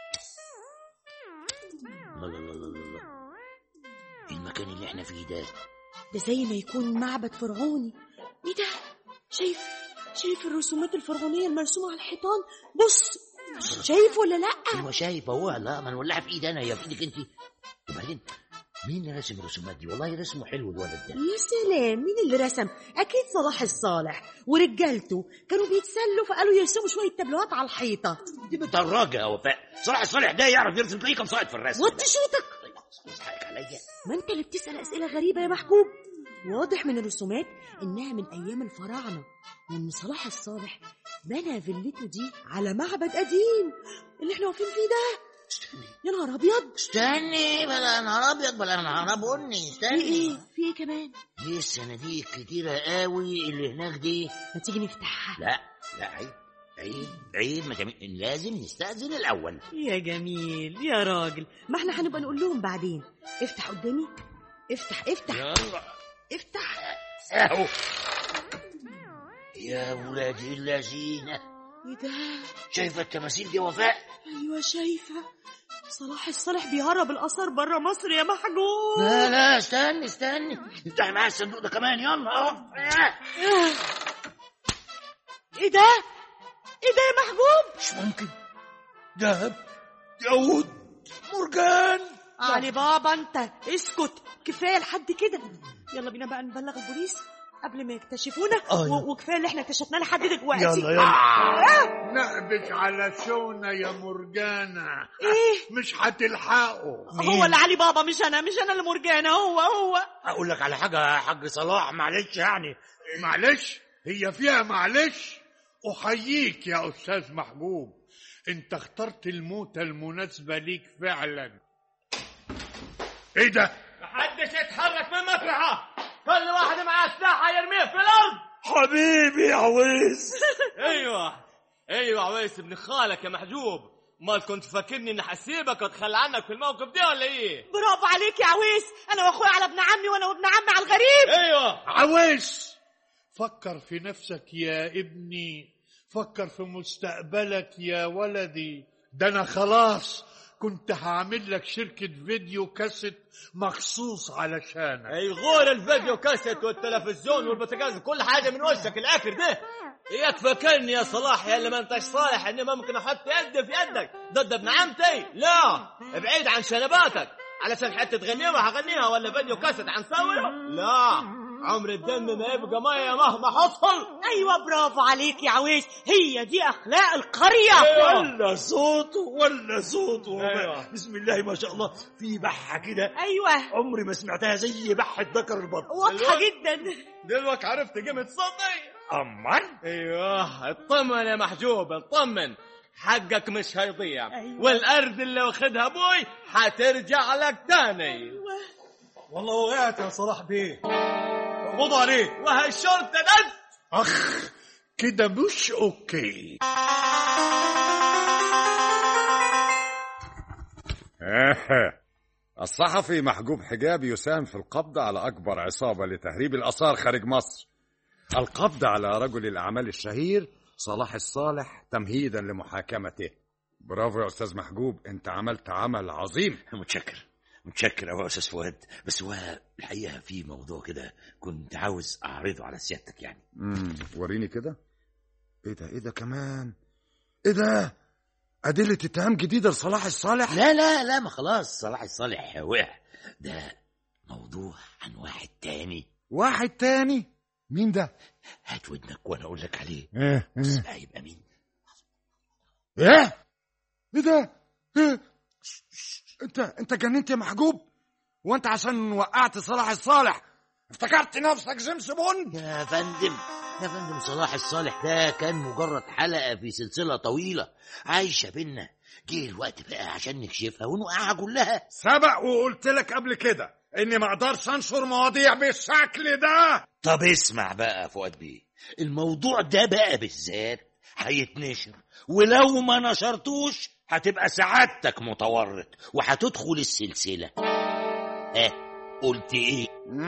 لا لا لا لا لا لا. المكان اللي احنا فيه ده ده زي ما يكون معبد فرعوني ايه ده شايف شايف الرسومات الفرعونيه المرسومه على الحيطان بص شايف ولا لا ايوه شايف اهو لا ما الولاعه في ايدي انا هي في ايدك انت وبعدين مين اللي رسم الرسومات دي والله رسمه حلو الولد ده يا سلام مين اللي رسم اكيد صلاح الصالح ورجالته كانوا بيتسلوا فقالوا يرسموا شويه تابلوهات على الحيطه دي بتدرجه يا وفاء صلاح الصالح ده يعرف يرسم تلاقيه كان صاعد في الرسم وطي صوتك يضحك عليا ما انت اللي بتسال اسئله غريبه يا محبوب واضح من الرسومات انها من ايام الفراعنه وان صلاح الصالح بنى فيلته دي على معبد قديم اللي احنا واقفين فيه ده يا نهار ابيض استني بلا نهار ابيض بلا نهار بني في استني ايه في ايه كمان دي الصناديق كتيرة قوي اللي هناك دي ما تيجي نفتحها لا لا عيب عيب عيب ما تعمل- لازم نستأذن الأول يا جميل يا راجل ما احنا هنبقى نقول لهم بعدين افتح قدامي افتح افتح يلا افتح اهو يا ولادي اللذينة ايه ده شايفة التماثيل دي وفاء ايوه شايفه صلاح الصالح بيهرب الاثار بره مصر يا محجوب لا لا استني استني افتحي معايا الصندوق ده كمان يلا اهو ايه ده ايه ده يا محجوب مش ممكن دهب ياقوت مرجان علي بابا انت اسكت كفايه لحد كده يلا بينا بقى نبلغ البوليس قبل ما يكتشفونا آه. و- وكفايه اللي احنا اكتشفناه لحد دلوقتي يلا يلا آه. نقبش على شونا يا مرجانة ايه مش هتلحقوا هو اللي علي بابا مش انا مش انا اللي مرجانه هو هو اقول لك على حاجة يا حاج صلاح معلش يعني معلش هي فيها معلش احييك يا استاذ محبوب انت اخترت الموتة المناسبة ليك فعلا ايه ده محدش يتحرك من مطرحه كل واحد معاه سلاح يرميه في الارض حبيبي يا عويس ايوه ايوه عويس ابن خالك يا محجوب امال كنت فاكرني اني هسيبك واتخلى عنك في الموقف ده ولا ايه برافو عليك يا عويس انا واخويا على ابن عمي وانا وابن عمي على الغريب ايوه عويس فكر في نفسك يا ابني فكر في مستقبلك يا ولدي ده انا خلاص كنت هعمل لك شركة فيديو كاسيت مخصوص علشانك اي غور الفيديو كاسيت والتلفزيون والبوتاجاز كل حاجه من وشك الاخر ده اياك فاكرني يا صلاح يا اللي ما انتش صالح اني ممكن احط يدي في يدك ضد ابن عمتي لا ابعد عن شنباتك علشان حتى تغنيها هغنيها ولا فيديو كاسيت هنصوره لا عمر الدم ما يبقى ميه مهما حصل ايوه برافو عليك يا عويس هي دي اخلاق القريه ولا صوته ولا صوته أيوة. بسم الله ما شاء الله في بحة كده ايوه عمري ما سمعتها زي بحة ذكر البط واضحه جدا دلوقتي عرفت قيمه صوتي أمان ايوه اطمن يا محجوب اطمن حقك مش هيضيع أيوة. والارض اللي واخدها ابوي هترجع لك تاني والله وقعت يا صلاح بيه اقبضوا عليه وهالشرطه ده اخ كده مش اوكي آه. الصحفي محجوب حجاب يساهم في القبض على أكبر عصابة لتهريب الآثار خارج مصر القبض على رجل الأعمال الشهير صلاح الصالح تمهيدا لمحاكمته برافو يا أستاذ محجوب أنت عملت عمل عظيم متشكر متشكر أوي يا أستاذ فؤاد بس هو الحقيقة في موضوع كده كنت عاوز أعرضه على سيادتك يعني امم وريني كده ايه ده ايه ده كمان ايه ده أدلة اتهام جديدة لصلاح الصالح لا لا لا ما خلاص صلاح الصالح وقع ده موضوع عن واحد تاني واحد تاني مين ده هات ودنك وانا اقول لك عليه ايه بس ايه هيبقى مين ايه ايه ده إيه؟ انت انت جننت يا محجوب وانت عشان وقعت صلاح الصالح افتكرت نفسك جيمس بوند يا فندم يا فندم صلاح الصالح ده كان مجرد حلقة في سلسلة طويلة عايشة بينا جه الوقت بقى عشان نكشفها ونوقعها كلها سبق وقلت لك قبل كده اني ما اقدرش انشر مواضيع بالشكل ده طب اسمع بقى يا فؤاد بيه الموضوع ده بقى بالذات هيتنشر ولو ما نشرتوش هتبقى سعادتك متورط وهتدخل السلسلة ها قلت ايه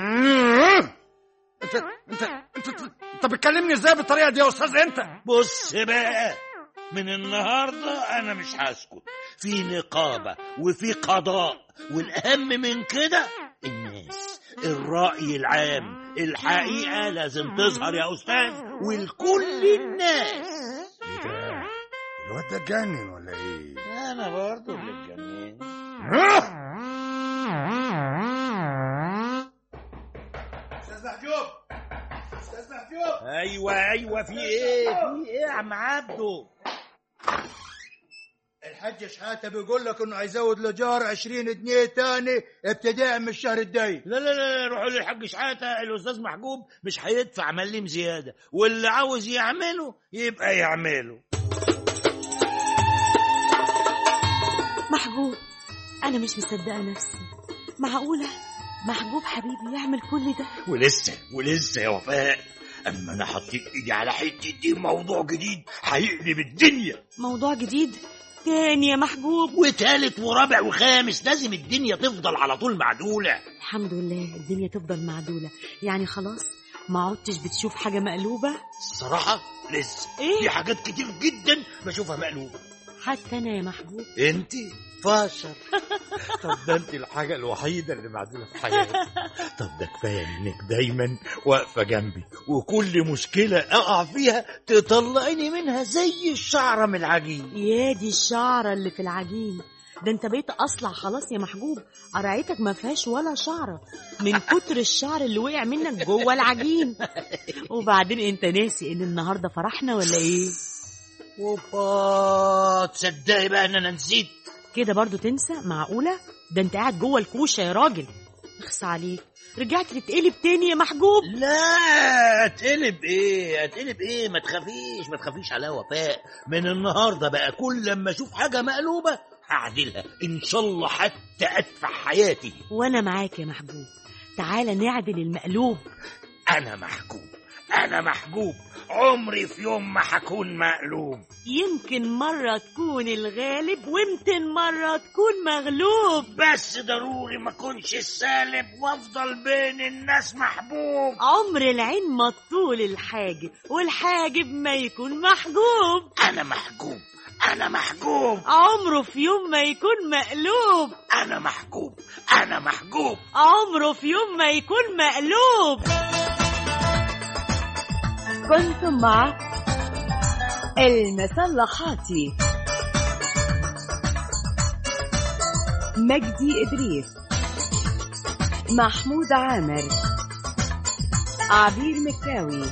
انت انت انت انت بتكلمني ازاي بالطريقه دي يا استاذ انت بص بقى من النهارده انا مش هسكت في نقابه وفي قضاء والاهم من كده الناس الراي العام الحقيقه لازم تظهر يا استاذ ولكل الناس الواد ده اتجنن ولا ايه انا برضه اللي اتجننت استاذ محجوب استاذ محجوب ايوه ايوه في ايه في ايه يا عم عبده الحاج شحاته بيقول لك انه هيزود الايجار 20 جنيه تاني ابتداء من الشهر الجاي لا لا لا روحوا للحاج شحاته الاستاذ محجوب مش هيدفع مليم زياده واللي عاوز يعمله يبقى يعمله محجوب أنا مش مصدقة نفسي معقولة محجوب حبيبي يعمل كل ده ولسه ولسه يا وفاء اما انا حطيت ايدي على حته دي موضوع جديد هيقلب الدنيا موضوع جديد تاني يا محجوب وتالت ورابع وخامس لازم الدنيا تفضل على طول معدوله الحمد لله الدنيا تفضل معدولة يعني خلاص ما عدتش بتشوف حاجة مقلوبة الصراحه لسه إيه؟ في حاجات كتير جدا بشوفها مقلوبه حتى أنا يا محجوب انت فاشل طب ده انت الحاجه الوحيده اللي معدوله في حياتي طب ده كفايه انك دايما واقفه جنبي وكل مشكله اقع فيها تطلعيني منها زي الشعره من العجين يا دي الشعرة اللي في العجين ده انت بقيت اصلع خلاص يا محجوب قرعتك ما فيهاش ولا شعرة من كتر الشعر اللي وقع منك جوه العجين وبعدين انت ناسي ان النهارده فرحنا ولا ايه اوبا تصدقي بقى ان انا نسيت كده برضو تنسى معقولة ده انت قاعد جوه الكوشة يا راجل اخص عليك رجعت تتقلب تاني يا محجوب لا اتقلب ايه اتقلب ايه ما تخافيش ما تخافيش على وفاء من النهارده بقى كل لما اشوف حاجه مقلوبه هعدلها ان شاء الله حتى ادفع حياتي وانا معاك يا محجوب تعالى نعدل المقلوب انا محجوب انا محجوب عمري في يوم ما هكون مقلوب يمكن مرة تكون الغالب ويمكن مرة تكون مغلوب بس ضروري ما اكونش السالب وافضل بين الناس محبوب عمر العين ما طول الحاجب والحاجب ما يكون محجوب انا محجوب انا محجوب عمره في يوم ما يكون مقلوب انا محجوب انا محجوب عمره في يوم ما يكون مقلوب كنتم مع المسلحاتي مجدي إدريس محمود عامر عبير مكاوي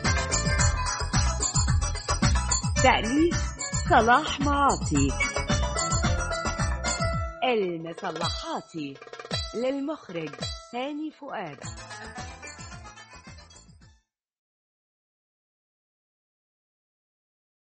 تأليف صلاح معاطي المسلحاتي للمخرج هاني فؤاد